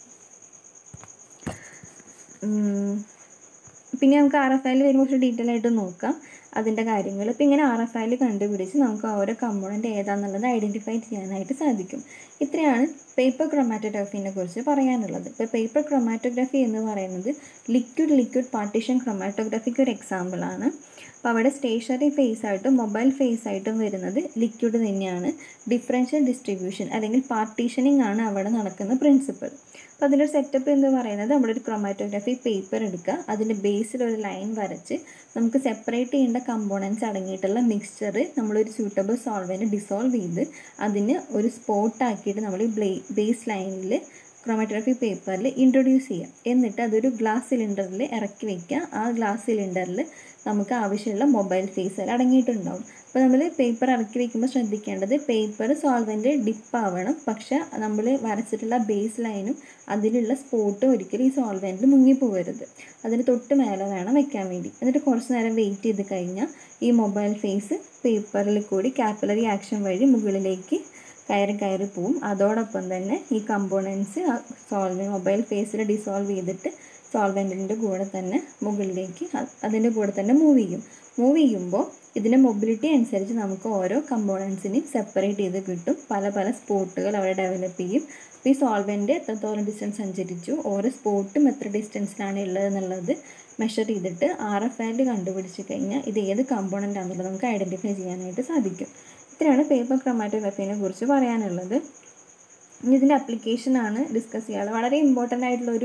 പിന്നെ നമുക്ക് ആർ എഫ് ഐയിൽ വരുമ്പോൾ കുറച്ച് ഡീറ്റെയിൽ ആയിട്ട് നോക്കാം അതിൻ്റെ കാര്യങ്ങൾ ഇപ്പം ഇങ്ങനെ ആർ എഫ് ഐയിൽ കണ്ടുപിടിച്ച് നമുക്ക് ഓരോ കമ്പോണൻ്റ് ഏതാണെന്നുള്ളത് ഐഡൻറ്റിഫൈ ചെയ്യാനായിട്ട് സാധിക്കും ഇത്രയാണ് പേപ്പർ ക്രൊമാറ്റോഗ്രാഫീനെ കുറിച്ച് പറയാനുള്ളത് ഇപ്പോൾ പേപ്പർ ക്രൊമാറ്റോഗ്രാഫി എന്ന് പറയുന്നത് ലിക്വിഡ് ലിക്വിഡ് പാർട്ടീഷൻ ക്രൊമാറ്റോഗ്രാഫിക്ക് ഒരു എക്സാമ്പിളാണ് അപ്പോൾ അവിടെ സ്റ്റേഷനറി ഫേസ് ആയിട്ടും മൊബൈൽ ഫേസ് ആയിട്ടും വരുന്നത് ലിക്വിഡ് തന്നെയാണ് ഡിഫറൻഷ്യൽ ഡിസ്ട്രിബ്യൂഷൻ അല്ലെങ്കിൽ പാർട്ടീഷനിങ് ആണ് അവിടെ നടക്കുന്ന പ്രിൻസിപ്പിൾ അപ്പോൾ അതിൻ്റെ സെറ്റപ്പ് എന്ന് പറയുന്നത് നമ്മളൊരു ക്രൊമാറ്റോഗ്രാഫി പേപ്പർ എടുക്കുക അതിൻ്റെ ബേസിൽ ഒരു ലൈൻ വരച്ച് നമുക്ക് സെപ്പറേറ്റ് ചെയ്യേണ്ട കമ്പോണൻസ് അടങ്ങിയിട്ടുള്ള മിക്സ്ചർ നമ്മളൊരു സ്യൂട്ടബിൾ സോൾവെൻറ്റ് ഡിസോൾവ് ചെയ്ത് അതിന് ഒരു സ്പോട്ട് ആക്കിയിട്ട് നമ്മൾ ഈ ബ്ലേ ബേസ് ലൈനിൽ ക്രോമാറ്റോഗ്രഫി പേപ്പറിൽ ഇൻട്രൊഡ്യൂസ് ചെയ്യാം എന്നിട്ട് അതൊരു ഗ്ലാസ് സിലിണ്ടറിൽ ഇറക്കി വയ്ക്കുക ആ ഗ്ലാസ് സിലിണ്ടറിൽ നമുക്ക് ആവശ്യമുള്ള മൊബൈൽ ഫേസ് അടങ്ങിയിട്ടുണ്ടാവും അപ്പോൾ നമ്മൾ പേപ്പർ ഇറക്കി വെക്കുമ്പോൾ ശ്രദ്ധിക്കേണ്ടത് പേപ്പർ സോൾവെൻറ്റ് ഡിപ്പ് ആവണം പക്ഷെ നമ്മൾ വരച്ചിട്ടുള്ള ബേസ് ലൈനും അതിലുള്ള സ്പോട്ടും ഒരിക്കലും ഈ സോൾവെൻറ്റിൽ മുങ്ങിപ്പോകരുത് അതിന് തൊട്ട് മേലെ വേണം വെക്കാൻ വേണ്ടി എന്നിട്ട് കുറച്ച് നേരം വെയിറ്റ് ചെയ്ത് കഴിഞ്ഞാൽ ഈ മൊബൈൽ ഫേസ് പേപ്പറിൽ കൂടി കാപ്പിലറി ആക്ഷൻ വഴി മുകളിലേക്ക് കയറി കയറി പോവും അതോടൊപ്പം തന്നെ ഈ കമ്പോണൻസ് സോൾവ് മൊബൈൽ ഫേസിൽ ഡിസോൾവ് ചെയ്തിട്ട് സോൾവെൻറ്റിൻ്റെ കൂടെ തന്നെ മുകളിലേക്ക് അതിൻ്റെ കൂടെ തന്നെ മൂവ് ചെയ്യും മൂവ് ചെയ്യുമ്പോൾ ഇതിൻ്റെ മൊബിലിറ്റി അനുസരിച്ച് നമുക്ക് ഓരോ കമ്പോണൻസിനെയും സെപ്പറേറ്റ് ചെയ്ത് കിട്ടും പല പല സ്പോട്ടുകൾ അവിടെ ഡെവലപ്പ് ചെയ്യും അപ്പോൾ ഈ സോൾവെൻറ്റ് എത്രത്തോളം ഡിസ്റ്റൻസ് സഞ്ചരിച്ചു ഓരോ സ്പോട്ടും എത്ര ഡിസ്റ്റൻസിലാണ് ഉള്ളത് എന്നുള്ളത് മെഷർ ചെയ്തിട്ട് ആർ എഫ് ആൻഡ് കണ്ടുപിടിച്ച് കഴിഞ്ഞാൽ ഇത് ഏത് കമ്പോണൻ്റ് ആണെന്നുള്ളത് നമുക്ക് ഐഡൻറ്റിഫൈ ചെയ്യാനായിട്ട് സാധിക്കും ഇത്രയാണ് പേപ്പർ ക്രൊമാറ്റോഗ്രഫീനെ കുറിച്ച് പറയാനുള്ളത് ഇനി ഇതിൻ്റെ അപ്ലിക്കേഷനാണ് ഡിസ്കസ് ചെയ്യാനുള്ളത് വളരെ ഇമ്പോർട്ടൻ്റ് ആയിട്ടുള്ളൊരു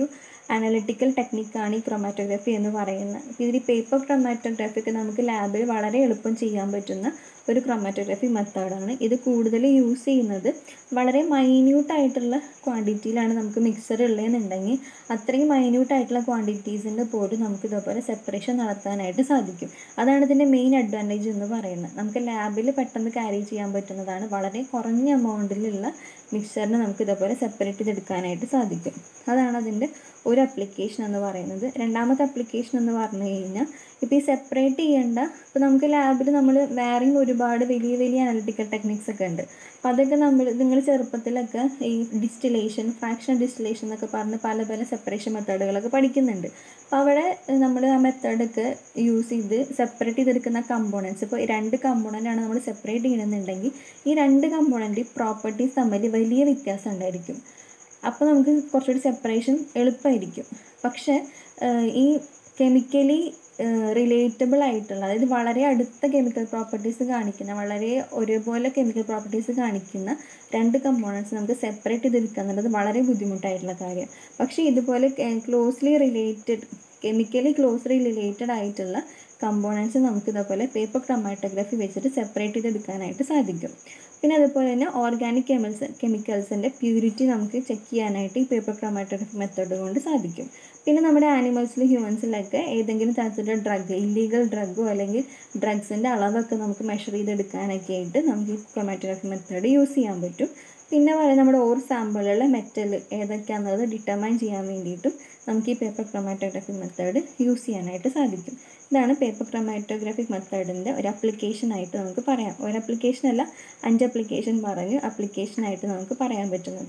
അനലിറ്റിക്കൽ ടെക്നിക്കാണ് ഈ ക്രൊമാറ്റോഗ്രാഫി എന്ന് പറയുന്നത് ഇതിൽ പേപ്പർ ക്രൊമാറ്റോഗ്രാഫി ഒക്കെ നമുക്ക് ലാബിൽ വളരെ എളുപ്പം ചെയ്യാൻ പറ്റുന്ന ഒരു ക്രൊമാറ്റോഗ്രാഫി മെത്തേഡാണ് ഇത് കൂടുതൽ യൂസ് ചെയ്യുന്നത് വളരെ മൈന്യൂട്ടായിട്ടുള്ള ക്വാണ്ടിറ്റിയിലാണ് നമുക്ക് മിക്സർ ഉള്ളതെന്നുണ്ടെങ്കിൽ അത്രയും മൈന്യൂട്ടായിട്ടുള്ള ക്വാണ്ടിറ്റീസിൻ്റെ പോലും നമുക്ക് ഇതേപോലെ സെപ്പറേഷൻ നടത്താനായിട്ട് സാധിക്കും അതാണ് ഇതിൻ്റെ മെയിൻ അഡ്വാൻറ്റേജ് എന്ന് പറയുന്നത് നമുക്ക് ലാബിൽ പെട്ടെന്ന് ക്യാരി ചെയ്യാൻ പറ്റുന്നതാണ് വളരെ കുറഞ്ഞ എമൗണ്ടിലുള്ള മിക്സറിന് നമുക്ക് ഇതേപോലെ സെപ്പറേറ്റ് ചെയ്തെടുക്കാനായിട്ട് സാധിക്കും അതാണ് അതിൻ്റെ ഒരു അപ്ലിക്കേഷൻ എന്ന് പറയുന്നത് രണ്ടാമത്തെ അപ്ലിക്കേഷൻ എന്ന് പറഞ്ഞു കഴിഞ്ഞാൽ ഇപ്പോൾ ഈ സെപ്പറേറ്റ് ചെയ്യേണ്ട ഇപ്പോൾ നമുക്ക് ലാബിൽ നമ്മൾ വേറെയും ഒരുപാട് വലിയ വലിയ അനലിറ്റിക്കൽ ടെക്നിക്സ് ഒക്കെ ഉണ്ട് അപ്പോൾ അതൊക്കെ നമ്മൾ നിങ്ങൾ ചെറുപ്പത്തിലൊക്കെ ഈ ഡിസ്റ്റിലേഷൻ ഫ്രാക്ഷൻ ഡിസ്റ്റിലേഷൻ എന്നൊക്കെ പറഞ്ഞ് പല പല സെപ്പറേഷൻ മെത്തേഡുകളൊക്കെ പഠിക്കുന്നുണ്ട് അപ്പോൾ അവിടെ നമ്മൾ ആ മെത്തേഡൊക്കെ യൂസ് ചെയ്ത് സെപ്പറേറ്റ് ചെയ്തെടുക്കുന്ന കമ്പോണൻസ് ഇപ്പോൾ രണ്ട് കമ്പോണൻ്റ് ആണ് നമ്മൾ സെപ്പറേറ്റ് ചെയ്യണമെന്നുണ്ടെങ്കിൽ ഈ രണ്ട് കമ്പോണൻ്റ് പ്രോപ്പർട്ടീസ് തമ്മിൽ വലിയ വ്യത്യാസം ഉണ്ടായിരിക്കും അപ്പോൾ നമുക്ക് കുറച്ചുകൂടി സെപ്പറേഷൻ എളുപ്പമായിരിക്കും പക്ഷേ ഈ കെമിക്കലി റിലേറ്റബിൾ ആയിട്ടുള്ള അതായത് വളരെ അടുത്ത കെമിക്കൽ പ്രോപ്പർട്ടീസ് കാണിക്കുന്ന വളരെ ഒരുപോലെ കെമിക്കൽ പ്രോപ്പർട്ടീസ് കാണിക്കുന്ന രണ്ട് കമ്പോണൻസ് നമുക്ക് സെപ്പറേറ്റ് ചെയ്തെടുക്കുക എന്നുള്ളത് വളരെ ബുദ്ധിമുട്ടായിട്ടുള്ള കാര്യം പക്ഷേ ഇതുപോലെ closely related chemically closely related ആയിട്ടുള്ള കമ്പോണൻസ് നമുക്ക് ഇതേപോലെ പേപ്പർ ക്രൊമാറ്റോഗ്രാഫി വെച്ചിട്ട് സെപ്പറേറ്റ് ചെയ്തെടുക്കാനായിട്ട് സാധിക്കും പിന്നെ അതുപോലെ തന്നെ ഓർഗാനിക് കെമിക്കൽസ് കെമിക്കൽസിൻ്റെ പ്യൂരിറ്റി നമുക്ക് ചെക്ക് ചെയ്യാനായിട്ട് ഈ പേപ്പർ ക്രൊമാറ്റോഗ്രഫി മെത്തേഡ് കൊണ്ട് സാധിക്കും പിന്നെ നമ്മുടെ ആനിമൽസിലും ഹ്യൂമൻസിലൊക്കെ ഏതെങ്കിലും തരത്തിലുള്ള ഡ്രഗ് ഇല്ലീഗൽ ഡ്രഗോ അല്ലെങ്കിൽ ഡ്രഗ്സിൻ്റെ അളവൊക്കെ നമുക്ക് മെഷർ ചെയ്തെടുക്കാനൊക്കെ ആയിട്ട് നമുക്ക് ഈ ക്രൊമാറ്റോഗ്രഫി മെത്തേഡ് യൂസ് ചെയ്യാൻ പറ്റും പിന്നെ പറയുന്നത് നമ്മുടെ ഓർ സാമ്പിളുകളിലെ മെറ്റൽ ഏതൊക്കെയാണെന്നുള്ളത് ഡിറ്റർമൈൻ ചെയ്യാൻ വേണ്ടിയിട്ടും നമുക്ക് ഈ പേപ്പർ ക്രൊമാറ്റോഗ്രഫി മെത്തേഡ് യൂസ് ചെയ്യാനായിട്ട് സാധിക്കും ഇതാണ് പേപ്പർ ക്രൊമാറ്റോഗ്രാഫിക് മെത്തേഡിൻ്റെ ഒരു ആപ്ലിക്കേഷനായിട്ട് നമുക്ക് പറയാം ഒരു ആപ്ലിക്കേഷൻ അല്ല അഞ്ച് ആപ്ലിക്കേഷൻ പറഞ്ഞ് ആപ്ലിക്കേഷനായിട്ട് നമുക്ക് പറയാൻ പറ്റുന്നത്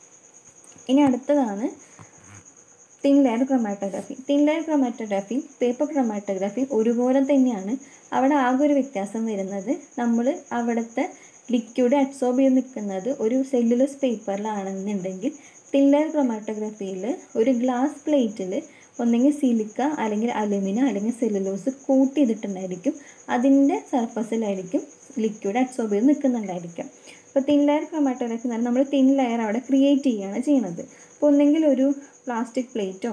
ഇനി അടുത്തതാണ് thin layer chromatography thin layer chromatography paper chromatography ഒരുപോലെ തന്നെയാണ് അവിടെ ആകെ ഒരു വ്യത്യാസം വരുന്നത് നമ്മൾ അവിടുത്തെ ലിക്വിഡ് അബ്സോർബ് ചെയ്ത് നിൽക്കുന്നത് ഒരു സെല്ലുലസ് പേപ്പറിലാണെന്നുണ്ടെങ്കിൽ തിൻ ലെയർ ക്രൊമാറ്റോഗ്രാഫിയിൽ ഒരു ഗ്ലാസ് പ്ലേറ്റിൽ ഒന്നെങ്കിൽ സിലിക്ക അല്ലെങ്കിൽ അലുമിനിയം അല്ലെങ്കിൽ സെല്ലുലോസ് കോട്ട് ചെയ്തിട്ടുണ്ടായിരിക്കും അതിൻ്റെ സർഫസിലായിരിക്കും ലിക്വിഡ് അബ്സോർബ് ചെയ്ത് നിൽക്കുന്നുണ്ടായിരിക്കും അപ്പോൾ തിൻ ലെയർ ക്രൊമാറ്റോഗ്രാഫി എന്ന് പറഞ്ഞാൽ നമ്മൾ തിൻ ലെയർ അവിടെ ക്രിയേറ്റ് ചെയ്യുകയാണ് ചെയ്യുന്നത് അപ്പോൾ ഒന്നെങ്കിൽ ഒരു പ്ലാസ്റ്റിക് പ്ലേറ്റോ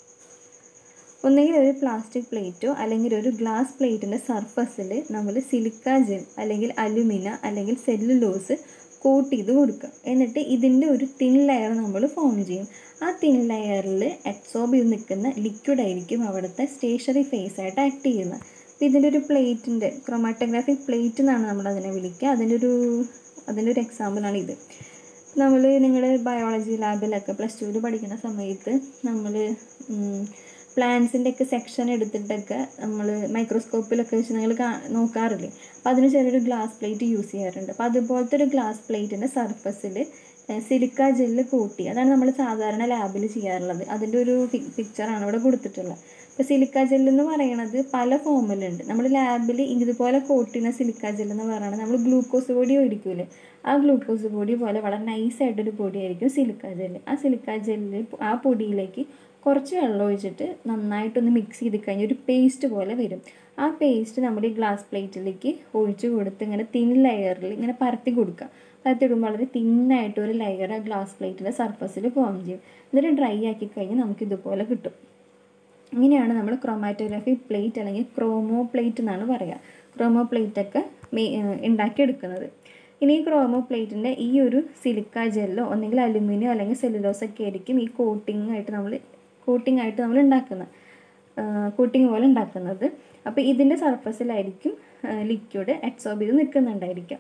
ഒന്നെങ്കിൽ ഒരു പ്ലാസ്റ്റിക് പ്ലേറ്റോ അല്ലെങ്കിൽ ഒരു ഗ്ലാസ് പ്ലേറ്റിൻ്റെ സർഫസിൽ നമ്മൾ സിലിക്ക ജെൽ അല്ലെങ്കിൽ അലുമിന അല്ലെങ്കിൽ സെല്ലുലോസ് കോട്ട് ചെയ്ത് കൊടുക്കുക എന്നിട്ട് ഇതിൻ്റെ ഒരു തിൻ ലെയർ നമ്മൾ ഫോം ചെയ്യും ആ തിൻ ലെയറിൽ അബ്സോർബ് ചെയ്ത് നിൽക്കുന്ന ലിക്വിഡ് ആയിരിക്കും അവിടുത്തെ സ്റ്റേഷനറി ഫേസ് ആയിട്ട് ആക്ട് ചെയ്യുന്നത് അപ്പോൾ ഇതിൻ്റെ ഒരു പ്ലേറ്റിൻ്റെ ക്രൊമാറ്റോഗ്രാഫിക് പ്ലേറ്റ് എന്നാണ് നമ്മൾ അതിനെ വിളിക്കുക അതിൻ്റെ ഒരു അതിൻ്റെ ഒരു എക്സാമ്പിളാണ് ഇത് നമ്മൾ നിങ്ങൾ ബയോളജി ലാബിലൊക്കെ പ്ലസ് ടുവിൽ പഠിക്കുന്ന സമയത്ത് നമ്മൾ പ്ലാന്റ്സിൻ്റെ ഒക്കെ സെക്ഷൻ എടുത്തിട്ടൊക്കെ നമ്മൾ മൈക്രോസ്കോപ്പിലൊക്കെ വെച്ച് നിങ്ങൾ നോക്കാറില്ലേ അപ്പോൾ അതിന് ചെറിയൊരു ഗ്ലാസ് പ്ലേറ്റ് യൂസ് ചെയ്യാറുണ്ട് അപ്പോൾ അതുപോലത്തെ ഒരു ഗ്ലാസ് പ്ലേറ്റിൻ്റെ സർഫസിൽ സിലിക്ക ജെല്ല് കൂട്ടി അതാണ് നമ്മൾ സാധാരണ ലാബിൽ ചെയ്യാറുള്ളത് അതിൻ്റെ ഒരു പിക്ചറാണ് ഇവിടെ കൊടുത്തിട്ടുള്ളത് ഇപ്പോൾ സിലിക്ക ജെല്ല് എന്ന് പറയുന്നത് പല ഫോമിലുണ്ട് നമ്മൾ ലാബിൽ ഇതുപോലെ കോട്ടിന സിലിക്ക ജെല്ല് എന്ന് പറയുന്നത് നമ്മൾ ഗ്ലൂക്കോസ് പൊടി മേടിക്കൂലേ ആ ഗ്ലൂക്കോസ് പൊടി പോലെ വളരെ നൈസായിട്ടൊരു പൊടിയായിരിക്കും സിലിക്ക ജെല്ല് ആ സിലിക്ക ജെല്ല് ആ പൊടിയിലേക്ക് കുറച്ച് വെള്ളം ഒഴിച്ചിട്ട് നന്നായിട്ടൊന്ന് മിക്സ് ചെയ്ത് കഴിഞ്ഞാൽ ഒരു പേസ്റ്റ് പോലെ വരും ആ പേസ്റ്റ് നമ്മുടെ ഈ ഗ്ലാസ് പ്ലേറ്റിലേക്ക് ഒഴിച്ച് കൊടുത്ത് ഇങ്ങനെ തിൻ ലെയറിൽ ഇങ്ങനെ പരത്തി കൊടുക്കുക പരത്തിടുമ്പോൾ വളരെ തിന്നായിട്ട് ഒരു ലെയർ ആ ഗ്ലാസ് പ്ലേറ്റിൻ്റെ സർഫസിൽ ഫോം ചെയ്യും എന്നിട്ട് ഡ്രൈ ആക്കി കഴിഞ്ഞാൽ നമുക്ക് ഇതുപോലെ കിട്ടും ഇങ്ങനെയാണ് നമ്മൾ ക്രൊമാറ്റോഗ്രാഫി പ്ലേറ്റ് അല്ലെങ്കിൽ ക്രോമോ പ്ലേറ്റ് എന്നാണ് പറയുക ക്രോമോ പ്ലേറ്റൊക്കെ മേ ഉണ്ടാക്കിയെടുക്കുന്നത് ഇനി ഈ ക്രോമോ പ്ലേറ്റിൻ്റെ ഈ ഒരു സിലിക്ക ജെല്ലോ ഒന്നെങ്കിൽ അലുമിനിയം അല്ലെങ്കിൽ സെല്ലുലോസ് ഒക്കെ ആയിരിക്കും ഈ കോട്ടിംഗ് ആയിട്ട് നമ്മൾ കോട്ടിംഗ് ആയിട്ട് നമ്മൾ ഉണ്ടാക്കുന്നത് കോട്ടിംഗ് പോലെ ഉണ്ടാക്കുന്നത് അപ്പോൾ ഇതിൻ്റെ സർഫസിലായിരിക്കും ലിക്വിഡ് അബ്സോർബ് ചെയ്ത് നിൽക്കുന്നുണ്ടായിരിക്കാം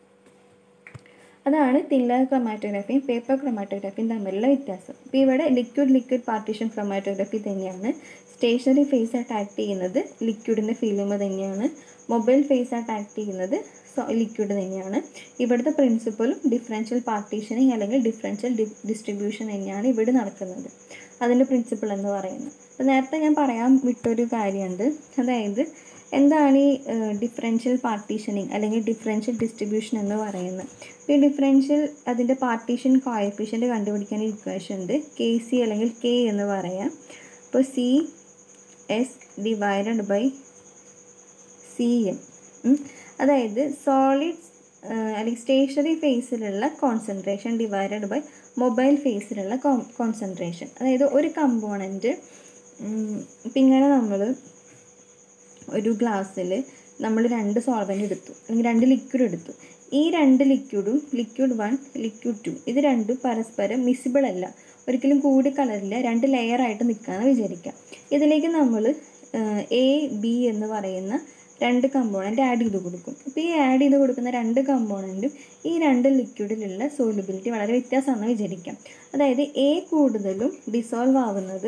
അതാണ് തില്ലർ ക്രൊമാറ്റോഗ്രാഫിയും പേപ്പർ ക്രൊമാറ്റോഗ്രാഫിയും തമ്മിലുള്ള വ്യത്യാസം ഇപ്പോൾ ഇവിടെ ലിക്വിഡ് ലിക്വിഡ് പാർട്ടീഷൻ ക്രൊമാറ്റോഗ്രാഫി തന്നെയാണ് സ്റ്റേഷനറി ഫേസ് ആയിട്ട് ആക്ട് ചെയ്യുന്നത് ലിക്വിഡിൻ്റെ ഫിലിമ് തന്നെയാണ് മൊബൈൽ ഫേസ് ആയിട്ട് ആക്ട് ചെയ്യുന്നത് ലിക്വിഡ് തന്നെയാണ് ഇവിടുത്തെ പ്രിൻസിപ്പലും ഡിഫറൻഷ്യൽ പാർട്ടീഷനിങ് അല്ലെങ്കിൽ ഡിഫറൻഷ്യൽ ഡിസ്ട്രിബ്യൂഷൻ തന്നെയാണ് ഇവിടെ നടക്കുന്നത് അതിൻ്റെ പ്രിൻസിപ്പിൾ എന്ന് പറയുന്നത് അപ്പോൾ നേരത്തെ ഞാൻ പറയാൻ വിട്ടൊരു കാര്യമുണ്ട് അതായത് എന്താണ് ഈ ഡിഫറൻഷ്യൽ പാർട്ടീഷനിങ് അല്ലെങ്കിൽ ഡിഫറൻഷ്യൽ ഡിസ്ട്രിബ്യൂഷൻ എന്ന് പറയുന്നത് ഈ ഡിഫറൻഷ്യൽ അതിൻ്റെ പാർട്ടീഷൻ കോയഫിഷ്യൻ്റ് കണ്ടുപിടിക്കാൻ ഇക്വേഷൻ ഉണ്ട് കെ സി അല്ലെങ്കിൽ കെ എന്ന് പറയാം അപ്പോൾ C S divided by C M അതായത് സോളിഡ് അല്ലെങ്കിൽ സ്റ്റേഷനറി ഫേസിലുള്ള കോൺസെൻട്രേഷൻ ഡിവൈഡഡ് ബൈ മൊബൈൽ ഫേസിലുള്ള കോൺസെൻട്രേഷൻ അതായത് ഒരു കമ്പോണൻറ്റ് ഇപ്പം ഇങ്ങനെ നമ്മൾ ഒരു ഗ്ലാസ്സിൽ നമ്മൾ രണ്ട് സോൾവൻ്റ് എടുത്തു അല്ലെങ്കിൽ രണ്ട് ലിക്വിഡ് എടുത്തു ഈ രണ്ട് ലിക്വിഡും ലിക്വിഡ് വൺ ലിക്വിഡ് ടു ഇത് രണ്ടും പരസ്പരം മിസിബിൾ അല്ല ഒരിക്കലും കൂടി കളറില്ല രണ്ട് ലെയറായിട്ട് നിൽക്കാമെന്ന് വിചാരിക്കാം ഇതിലേക്ക് നമ്മൾ എ ബി എന്ന് പറയുന്ന രണ്ട് കമ്പോണൻറ്റ് ആഡ് ചെയ്ത് കൊടുക്കും അപ്പോൾ ഈ ആഡ് ചെയ്ത് കൊടുക്കുന്ന രണ്ട് കമ്പോണൻറ്റും ഈ രണ്ട് ലിക്വിഡിലുള്ള സോലിബിലിറ്റി വളരെ വ്യത്യാസമാണെന്ന് വിചാരിക്കാം അതായത് എ കൂടുതലും ഡിസോൾവ് ആവുന്നത്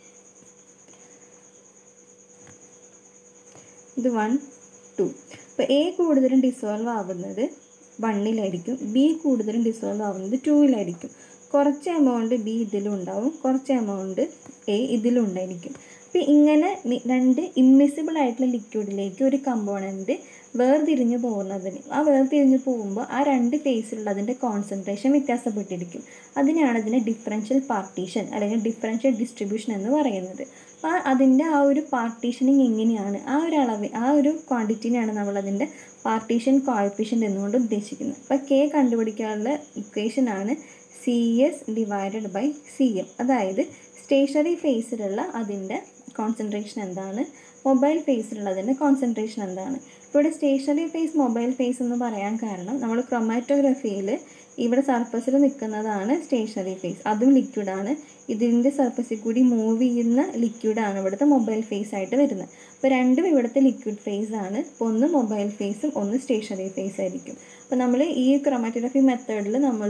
ഇത് വൺ ടു അപ്പോൾ എ കൂടുതലും ഡിസോൾവ് ആവുന്നത് വണ്ണിലായിരിക്കും ബി കൂടുതലും ഡിസോൾവ് ആവുന്നത് ടൂവിലായിരിക്കും കുറച്ച് എമൗണ്ട് ബി ഇതിലും ഉണ്ടാവും കുറച്ച് എമൗണ്ട് എ ഇതിലും ഉണ്ടായിരിക്കും അപ്പോൾ ഇങ്ങനെ രണ്ട് ഇമ്മിസിബിൾ ആയിട്ടുള്ള ലിക്വിഡിലേക്ക് ഒരു കമ്പോണൻറ്റ് വേർതിരിഞ്ഞ് പോകുന്നതിന് ആ വേർതിരിഞ്ഞ് പോകുമ്പോൾ ആ രണ്ട് ഫേസിലുള്ള അതിൻ്റെ കോൺസെൻട്രേഷൻ വ്യത്യാസപ്പെട്ടിരിക്കും അതിനാണ് അതിനെ ഡിഫറൻഷ്യൽ പാർട്ടീഷൻ അല്ലെങ്കിൽ ഡിഫറൻഷ്യൽ ഡിസ്ട്രിബ്യൂഷൻ എന്ന് പറയുന്നത് അപ്പോൾ അതിൻ്റെ ആ ഒരു പാർട്ടീഷനിങ് എങ്ങനെയാണ് ആ ഒരു അളവ് ആ ഒരു ക്വാണ്ടിറ്റിനെയാണ് നമ്മൾ അതിൻ്റെ പാർട്ടീഷൻ കോയഫിഷ്യൻ്റ് എന്നുകൊണ്ട് ഉദ്ദേശിക്കുന്നത് അപ്പോൾ കെ കണ്ടുപിടിക്കാനുള്ള ഇക്വേഷനാണ് C S divided by C M അതായത് സ്റ്റേഷനറി ഫേസിലുള്ള അതിൻ്റെ കോൺസെൻട്രേഷൻ എന്താണ് മൊബൈൽ ഫേസിലുള്ളതിൻ്റെ കോൺസെൻട്രേഷൻ എന്താണ് ഇവിടെ സ്റ്റേഷനറി ഫേസ് മൊബൈൽ ഫേസ് എന്ന് പറയാൻ കാരണം നമ്മൾ ക്രൊമാറ്റോഗ്രഫിയിൽ ഇവിടെ സർഫസിൽ നിൽക്കുന്നതാണ് സ്റ്റേഷനറി ഫേസ് അതും ലിക്വിഡാണ് ഇതിൻ്റെ സർഫസിൽ കൂടി മൂവ് ചെയ്യുന്ന ലിക്വിഡാണ് ഇവിടുത്തെ മൊബൈൽ ഫേസ് ആയിട്ട് വരുന്നത് അപ്പോൾ രണ്ടും ഇവിടുത്തെ ലിക്വിഡ് ഫേസ് ആണ് അപ്പോൾ ഒന്ന് മൊബൈൽ ഫേസും ഒന്ന് സ്റ്റേഷനറി ഫേസ് ആയിരിക്കും അപ്പോൾ നമ്മൾ ഈ ക്രൊമാറ്റോഗ്രഫി മെത്തേഡിൽ നമ്മൾ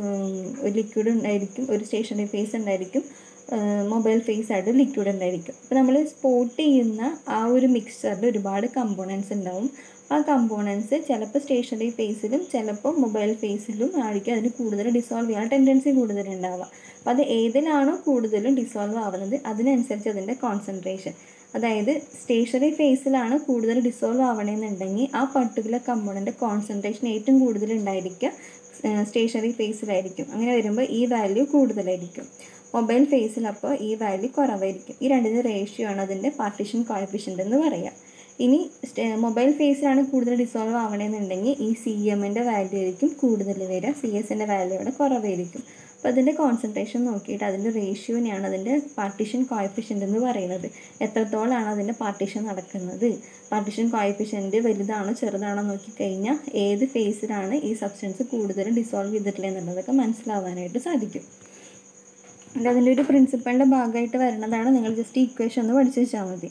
ഒരു ലിക്വിഡ് ഉണ്ടായിരിക്കും ഒരു സ്റ്റേഷനറി ഫേസ് ഉണ്ടായിരിക്കും മൊബൈൽ ഫേസ് ആയിട്ട് ലിക്വിഡ് ഉണ്ടായിരിക്കും അപ്പോൾ നമ്മൾ സ്പോട്ട് ചെയ്യുന്ന ആ ഒരു മിക്സ്ചറിൽ ഒരുപാട് കമ്പോണൻസ് ഉണ്ടാവും ആ കമ്പോണൻസ് ചിലപ്പോൾ സ്റ്റേഷനറി ഫേസിലും ചിലപ്പോൾ മൊബൈൽ ഫേസിലും ആയിരിക്കും അതിന് കൂടുതൽ ഡിസോൾവ് ചെയ്യാൻ ടെൻഡൻസി കൂടുതലുണ്ടാവുക അപ്പോൾ അത് ഏതിലാണോ കൂടുതലും ഡിസോൾവ് ആവുന്നത് അതിനനുസരിച്ച് അതിൻ്റെ കോൺസെൻട്രേഷൻ അതായത് സ്റ്റേഷനറി ഫേസിലാണ് കൂടുതൽ ഡിസോൾവ് ആവണമെന്നുണ്ടെങ്കിൽ ആ പർട്ടിക്കുലർ കമ്പോണൻ്റ് കോൺസെൻട്രേഷൻ ഏറ്റവും കൂടുതൽ ഉണ്ടായിരിക്കുക സ്റ്റേഷനറി ഫേസിലായിരിക്കും അങ്ങനെ വരുമ്പോൾ ഈ വാല്യൂ കൂടുതലായിരിക്കും മൊബൈൽ ഫേസിൽ അപ്പോൾ ഈ വാല്യൂ കുറവായിരിക്കും ഈ രണ്ടിൻ്റെ റേഷ്യോ ആണ് അതിൻ്റെ പാർട്ടീഷൻ കോയഫിഷ്യൻ്റ് എന്ന് പറയാം ഇനി മൊബൈൽ ഫേസിലാണ് കൂടുതൽ ഡിസോൾവ് ആവണമെന്നുണ്ടെങ്കിൽ ഈ സി എമ്മിൻ്റെ വാല്യൂ ആയിരിക്കും കൂടുതൽ വരിക സി എസിൻ്റെ വാല്യൂയുടെ കുറവായിരിക്കും അപ്പോൾ അതിൻ്റെ കോൺസെൻട്രേഷൻ നോക്കിയിട്ട് അതിൻ്റെ റേഷ്യോനെയാണ് അതിൻ്റെ പാർട്ടീഷൻ കോയഫിഷ്യൻ്റ് എന്ന് പറയുന്നത് എത്രത്തോളമാണ് അതിൻ്റെ പാർട്ടീഷൻ നടക്കുന്നത് പാർട്ടീഷൻ കോയഫിഷ്യൻ്റ് വലുതാണോ ചെറുതാണോ നോക്കിക്കഴിഞ്ഞാൽ ഏത് ഫേസിലാണ് ഈ സബ്സ്റ്റൻസ് കൂടുതലും ഡിസോൾവ് ചെയ്തിട്ടില്ല എന്നുള്ളതൊക്കെ മനസ്സിലാവാനായിട്ട് സാധിക്കും അത് അതിൻ്റെ ഒരു പ്രിൻസിപ്പളിൻ്റെ ഭാഗമായിട്ട് വരുന്നതാണ് നിങ്ങൾ ജസ്റ്റ് ഇക്വേഷൻ ഒന്ന് പഠിച്ചു വെച്ചാൽ മതി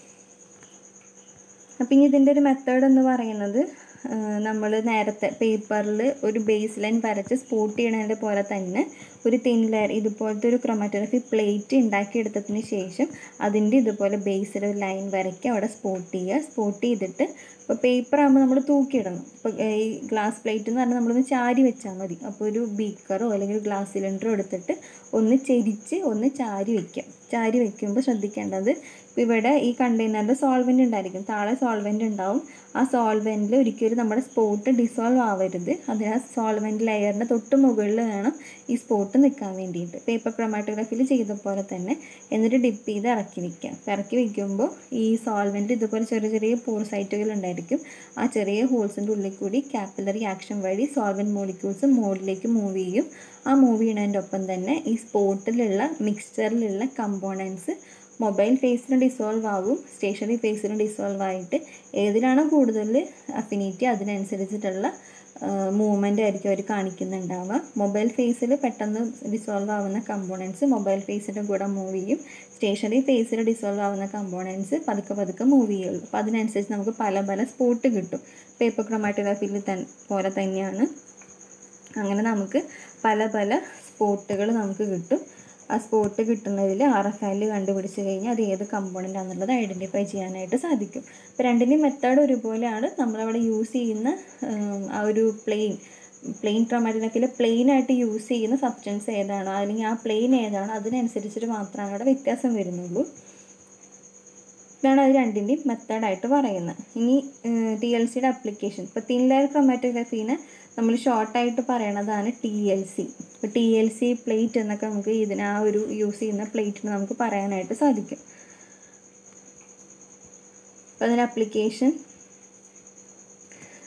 അപ്പം ഇനി ഇതിൻ്റെ ഒരു മെത്തേഡ് എന്ന് പറയുന്നത് നമ്മൾ നേരത്തെ പേപ്പറിൽ ഒരു ബേസ് ലൈൻ വരച്ച് സ്പോട്ട് ചെയ്യണതിൻ്റെ പോലെ തന്നെ ഒരു തിൻ ലെയർ ഇതുപോലത്തെ ഒരു ക്രൊമാറ്റോഗ്രഫി പ്ലേറ്റ് ഉണ്ടാക്കിയെടുത്തതിന് ശേഷം അതിൻ്റെ ഇതുപോലെ ബേസിൽ ഒരു ലൈൻ വരയ്ക്കുക അവിടെ സ്പോട്ട് ചെയ്യുക സ്പോട്ട് ചെയ്തിട്ട് ഇപ്പോൾ പേപ്പർ ആകുമ്പോൾ നമ്മൾ തൂക്കിയിടണം ഇപ്പോൾ ഈ ഗ്ലാസ് പ്ലേറ്റ് എന്ന് പറഞ്ഞാൽ നമ്മളൊന്ന് ചാരി വെച്ചാൽ മതി അപ്പോൾ ഒരു ബീക്കറോ അല്ലെങ്കിൽ ഒരു ഗ്ലാസ് സിലിണ്ടറോ എടുത്തിട്ട് ഒന്ന് ചെരിച്ച് ഒന്ന് ചാരി വെക്കുക ചാരി വെക്കുമ്പോൾ ശ്രദ്ധിക്കേണ്ടത് ഇപ്പോൾ ഇവിടെ ഈ കണ്ടെയ്നറിൽ സോൾവെൻ്റ് ഉണ്ടായിരിക്കും താഴെ സോൾവെൻ്റ് ഉണ്ടാവും ആ സോൾവെൻറ്റിൽ ഒരിക്കലും നമ്മുടെ സ്പോട്ട് ഡിസോൾവ് ആവരുത് അതിന് ആ സോൾവെൻറ്റ് ലെയറിൻ്റെ തൊട്ട് മുകളിൽ വേണം ഈ സ്പോട്ട് നിൽക്കാൻ വേണ്ടിയിട്ട് പേപ്പർ ക്രൊമാറ്റോഗ്രഫിയിൽ ചെയ്ത പോലെ തന്നെ എന്നിട്ട് ഡിപ്പ് ചെയ്ത് ഇറക്കി വെക്കുക ഇറക്കി വെക്കുമ്പോൾ ഈ സോൾവെൻറ്റ് ഇതുപോലെ ചെറിയ ചെറിയ പോർ സൈറ്റുകൾ ഉണ്ടായിരിക്കും ആ ചെറിയ ഹോൾസിൻ്റെ ഉള്ളിൽ കൂടി കാപ്പിലറി ആക്ഷൻ വഴി സോൾവെൻറ്റ് മോളിക്യൂൾസ് മോഡിലേക്ക് മൂവ് ചെയ്യും ആ മൂവ് ചെയ്യുന്നതിൻ്റെ ഒപ്പം തന്നെ ഈ സ്പോട്ടിലുള്ള മിക്സ്ചറിലുള്ള കമ്പോണൻസ് മൊബൈൽ ഫേസിന് ഡിസോൾവ് ആവും സ്റ്റേഷനറി ഫേസിന് ഡിസോൾവ് ആയിട്ട് ഏതിലാണോ കൂടുതൽ അഫിനിറ്റി അതിനനുസരിച്ചിട്ടുള്ള മൂവ്മെൻ്റ് ആയിരിക്കും അവർ കാണിക്കുന്നുണ്ടാവുക മൊബൈൽ ഫേസിൽ പെട്ടെന്ന് ഡിസോൾവ് ആവുന്ന കമ്പോണൻസ് മൊബൈൽ ഫേസിൻ്റെ കൂടെ മൂവ് ചെയ്യും സ്റ്റേഷനറി ഫേസിൽ ഡിസോൾവ് ആവുന്ന കമ്പോണൻസ് പതുക്കെ പതുക്കെ മൂവ് ചെയ്യുള്ളൂ അപ്പോൾ അതിനനുസരിച്ച് നമുക്ക് പല പല സ്പോട്ട് കിട്ടും പേപ്പർ ക്രൊമാറ്റോഗ്രാഫിയിൽ തൻ പോലെ തന്നെയാണ് അങ്ങനെ നമുക്ക് പല പല സ്പോട്ടുകൾ നമുക്ക് കിട്ടും ആ സ്പോട്ട് കിട്ടുന്നതിൽ ആർ എഫ് വാല്യൂ കണ്ടുപിടിച്ച് കഴിഞ്ഞാൽ അത് ഏത് കമ്പോണൻ്റ് ആണെന്നുള്ളത് ഐഡൻറ്റിഫൈ ചെയ്യാനായിട്ട് സാധിക്കും അപ്പോൾ രണ്ടിൻ്റെയും മെത്തേഡ് ഒരുപോലെയാണ് നമ്മളവിടെ യൂസ് ചെയ്യുന്ന ആ ഒരു പ്ലെയിൻ പ്ലെയിൻ ക്രൊമാറ്റോഗ്രഫിയിൽ പ്ലെയിൻ ആയിട്ട് യൂസ് ചെയ്യുന്ന സബ്സ്റ്റൻസ് ഏതാണോ അല്ലെങ്കിൽ ആ പ്ലെയിൻ ഏതാണോ അതിനനുസരിച്ചിട്ട് മാത്രമാണ് അവിടെ വ്യത്യാസം വരുന്നുള്ളൂ ഇതാണ് അത് രണ്ടിൻ്റെയും മെത്തേഡായിട്ട് പറയുന്നത് ഇനി ടി എൽ സിയുടെ അപ്ലിക്കേഷൻ ഇപ്പോൾ തിൻ ലെയർ ക്രൊമാറ്റോഗ്രഫീനെ നമ്മൾ ഷോർട്ടായിട്ട് പറയണതാണ് ടി എൽ സി ഇപ്പോൾ ടി എൽ സി പ്ലേറ്റ് എന്നൊക്കെ നമുക്ക് ഇതിന് ആ ഒരു യൂസ് ചെയ്യുന്ന പ്ലേറ്റിന് നമുക്ക് പറയാനായിട്ട് സാധിക്കും അപ്പോൾ അതിൻ്റെ അപ്ലിക്കേഷൻ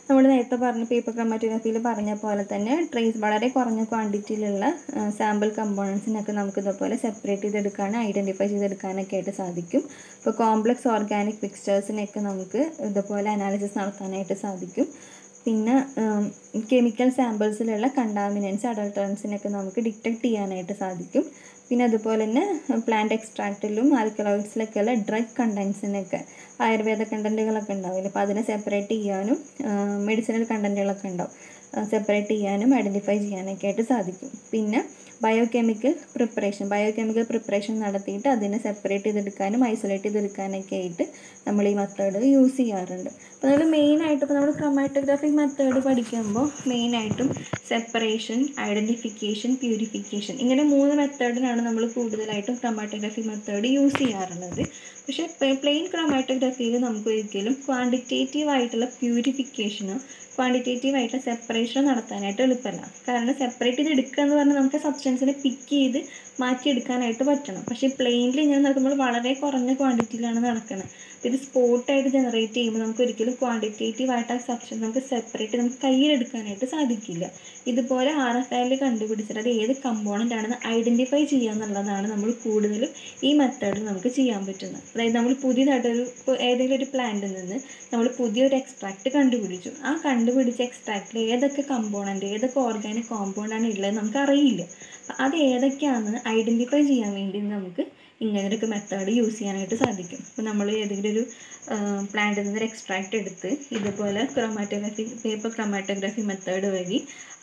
നമ്മൾ നേരത്തെ പറഞ്ഞ പേപ്പർ ക്രമാറ്റോഗ്രഫിയിൽ പറഞ്ഞ പോലെ തന്നെ ട്രേസ് വളരെ കുറഞ്ഞ ക്വാണ്ടിറ്റിയിലുള്ള സാമ്പിൾ കമ്പോണൻസിനൊക്കെ നമുക്ക് ഇതുപോലെ സെപ്പറേറ്റ് ചെയ്തെടുക്കാനും ഐഡൻറ്റിഫൈ ചെയ്തെടുക്കാനൊക്കെ ആയിട്ട് സാധിക്കും ഇപ്പോൾ കോംപ്ലക്സ് ഓർഗാനിക് മിക്സ്ചേഴ്സിനൊക്കെ നമുക്ക് ഇതുപോലെ അനാലിസിസ് നടത്താനായിട്ട് സാധിക്കും പിന്നെ കെമിക്കൽ സാമ്പിൾസിലുള്ള കണ്ടാമിനൻസ് അഡൾട്ടറൻസിനൊക്കെ നമുക്ക് ഡിറ്റക്ട് ചെയ്യാനായിട്ട് സാധിക്കും പിന്നെ അതുപോലെ തന്നെ പ്ലാന്റ് എക്സ്ട്രാക്റ്റിലും ആൽക്കലോയിഡ്സിലൊക്കെ ഉള്ള ഡ്രഗ് കണ്ടൻസിനൊക്കെ ആയുർവേദ കണ്ടൻറ്റുകളൊക്കെ ഉണ്ടാവില്ല അപ്പോൾ അതിനെ സെപ്പറേറ്റ് ചെയ്യാനും മെഡിസിനൽ കണ്ടൻറ്റുകളൊക്കെ ഉണ്ടാവും സെപ്പറേറ്റ് ചെയ്യാനും ഐഡൻറ്റിഫൈ ചെയ്യാനൊക്കെ ആയിട്ട് സാധിക്കും പിന്നെ ബയോകെമിക്കൽ പ്രിപ്പറേഷൻ ബയോകെമിക്കൽ പ്രിപ്പറേഷൻ നടത്തിയിട്ട് അതിനെ സെപ്പറേറ്റ് ചെയ്തെടുക്കാനും ഐസൊലേറ്റ് ചെയ്തെടുക്കാനൊക്കെ ആയിട്ട് നമ്മൾ ഈ മെത്തേഡ് യൂസ് ചെയ്യാറുണ്ട് അപ്പോൾ നമ്മൾ മെയിനായിട്ട് ഇപ്പോൾ നമ്മൾ ക്രൊമാറ്റോഗ്രാഫിക് മെത്തേഡ് പഠിക്കുമ്പോൾ മെയിനായിട്ടും സെപ്പറേഷൻ ഐഡൻറ്റിഫിക്കേഷൻ പ്യൂരിഫിക്കേഷൻ ഇങ്ങനെ മൂന്ന് മെത്തേഡിനാണ് നമ്മൾ കൂടുതലായിട്ടും ക്രൊമാറ്റോഗ്രാഫി മെത്തേഡ് യൂസ് ചെയ്യാറുള്ളത് പക്ഷേ പ്ലെയിൻ ക്രൊമാറ്റോഗ്രാഫിയിൽ നമുക്ക് ഒരിക്കലും ക്വാണ്ടിറ്റേറ്റീവ് ആയിട്ടുള്ള പ്യൂരിഫിക്കേഷനോ ക്വാണ്ടിറ്റേറ്റീവ് ആയിട്ടുള്ള സെപ്പറേഷൻ നടത്താനായിട്ട് എളുപ്പമല്ല കാരണം സെപ്പറേറ്റ് ചെയ്ത് എടുക്കുക എന്ന് പറഞ്ഞാൽ നമുക്ക് സബ്സ്റ്റൻസിനെ പിക്ക് ചെയ്ത് മാറ്റിയെടുക്കാനായിട്ട് പറ്റണം പക്ഷേ പ്ലെയിനിൽ ഇങ്ങനെ നടക്കുമ്പോൾ വളരെ കുറഞ്ഞ ക്വാണ്ടിറ്റിയിലാണ് നടക്കുന്നത് ഇത് സ്പോട്ടായിട്ട് ജനറേറ്റ് ചെയ്യുമ്പോൾ നമുക്ക് ഒരിക്കലും ക്വാണ്ടിറ്റേറ്റീവ് ആയിട്ട് ആ സബ്സ്റ്റൻസ് നമുക്ക് സെപ്പറേറ്റ് നമുക്ക് കയ്യിലെടുക്കാനായിട്ട് സാധിക്കില്ല ഇതുപോലെ ആർ എഫ് ഐയിൽ കണ്ടുപിടിച്ചിട്ട് അത് ഏത് കമ്പോണൻ്റ് ആണെന്ന് ഐഡൻറ്റിഫൈ ചെയ്യുക എന്നുള്ളതാണ് നമ്മൾ കൂടുതലും ഈ മെത്തേഡിൽ നമുക്ക് ചെയ്യാൻ പറ്റുന്നത് അതായത് നമ്മൾ പുതിയതായിട്ടൊരു ഇപ്പോൾ ഏതെങ്കിലും ഒരു പ്ലാന്റിൽ നിന്ന് നമ്മൾ പുതിയൊരു എക്സ്ട്രാക്റ്റ് കണ്ടുപിടിച്ചു ആ കണ്ടുപിടിച്ച എക്സ്ട്രാക്റ്റിൽ ഏതൊക്കെ കമ്പോണൻ്റ് ഏതൊക്കെ ഓർഗാനിക് കോമ്പൗണ്ടാണ് ഉള്ളത് നമുക്ക് അറിയില്ല അത് ഏതൊക്കെയാണെന്ന് ഐഡൻറ്റിഫൈ ചെയ്യാൻ വേണ്ടി നമുക്ക് ഇങ്ങനൊരു മെത്തേഡ് യൂസ് ചെയ്യാനായിട്ട് സാധിക്കും ഇപ്പോൾ നമ്മൾ ഏതെങ്കിലും ഒരു പ്ലാന്റിൽ നിന്ന് ഒരു എക്സ്ട്രാക്റ്റ് എടുത്ത് ഇതുപോലെ ക്രൊമാറ്റോഗ്രാഫി പേപ്പർ ക്രൊമാറ്റോഗ്രാഫി മെത്തേഡ് വഴി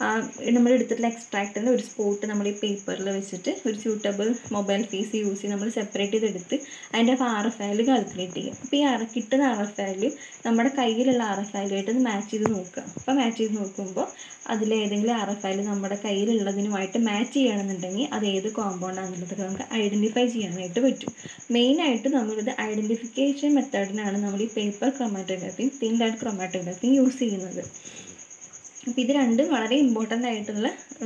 നമ്മൾ എടുത്തിട്ടുള്ള എക്സ്ട്രാക്റ്റിൻ്റെ ഒരു സ്പോട്ട് നമ്മൾ ഈ പേപ്പറിൽ വെച്ചിട്ട് ഒരു സ്യൂട്ടബിൾ മൊബൈൽ ഫേസ് യൂസ് ചെയ്ത് നമ്മൾ സെപ്പറേറ്റ് ചെയ്തെടുത്ത് അതിൻ്റെ ആർ എഫ് ഐയിൽ കാൽക്കുലേറ്റ് ചെയ്യും അപ്പോൾ ഈ ആർ കിട്ടുന്ന ആർ എഫ് ഐയിൽ നമ്മുടെ കയ്യിലുള്ള ആർ എഫ് ഐയിലായിട്ട് അത് മാച്ച് ചെയ്ത് നോക്കുക അപ്പോൾ മാച്ച് ചെയ്ത് നോക്കുമ്പോൾ അതിലേതെങ്കിലും ആർ എഫ് ഐയിൽ നമ്മുടെ കയ്യിലുള്ളതിനുമായിട്ട് മാച്ച് ചെയ്യണമെന്നുണ്ടെങ്കിൽ അത് ഏത് കോമ്പൗണ്ടാണെന്നുള്ളത് നമുക്ക് ഐഡൻറ്റിഫൈ ചെയ്യാനായിട്ട് പറ്റും മെയിനായിട്ട് നമ്മളിത് ഐഡൻറ്റിഫിക്കേഷൻ മെത്തേഡിനാണ് നമ്മൾ ഈ പേപ്പർ ക്രൊമാറ്റോഗ്രാഫിയും തിൻ ലൈറ്റ് ക്രൊമാറ്റോഗ്രാഫിയും യൂസ് ചെയ്യുന്നത് അപ്പോൾ ഇത് രണ്ടും വളരെ ഇമ്പോർട്ടൻ്റ് ആയിട്ടുള്ള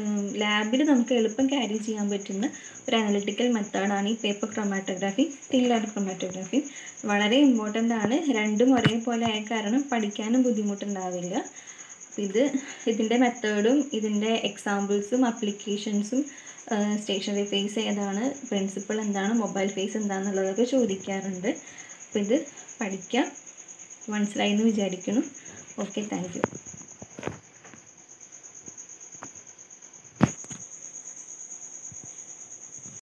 ലാബിൽ നമുക്ക് എളുപ്പം ക്യാരി ചെയ്യാൻ പറ്റുന്ന ഒരു അനലിറ്റിക്കൽ മെത്തേഡാണ് ഈ paper chromatography thin light chromatography വളരെ ഇമ്പോർട്ടൻ്റ് ആണ് രണ്ടും ഒരേപോലെ ആയ കാരണം പഠിക്കാനും ബുദ്ധിമുട്ടുണ്ടാവില്ല ഇത് ഇതിൻ്റെ മെത്തേഡും ഇതിൻ്റെ എക്സാമ്പിൾസും അപ്ലിക്കേഷൻസും സ്റ്റേഷനറി ഫേസ് ഏതാണ് പ്രിൻസിപ്പൾ എന്താണ് മൊബൈൽ ഫേസ് എന്താണെന്നുള്ളതൊക്കെ ചോദിക്കാറുണ്ട് അപ്പോൾ ഇത് പഠിക്കാം മനസ്സിലായി എന്ന് വിചാരിക്കുന്നു ഓക്കെ താങ്ക് യു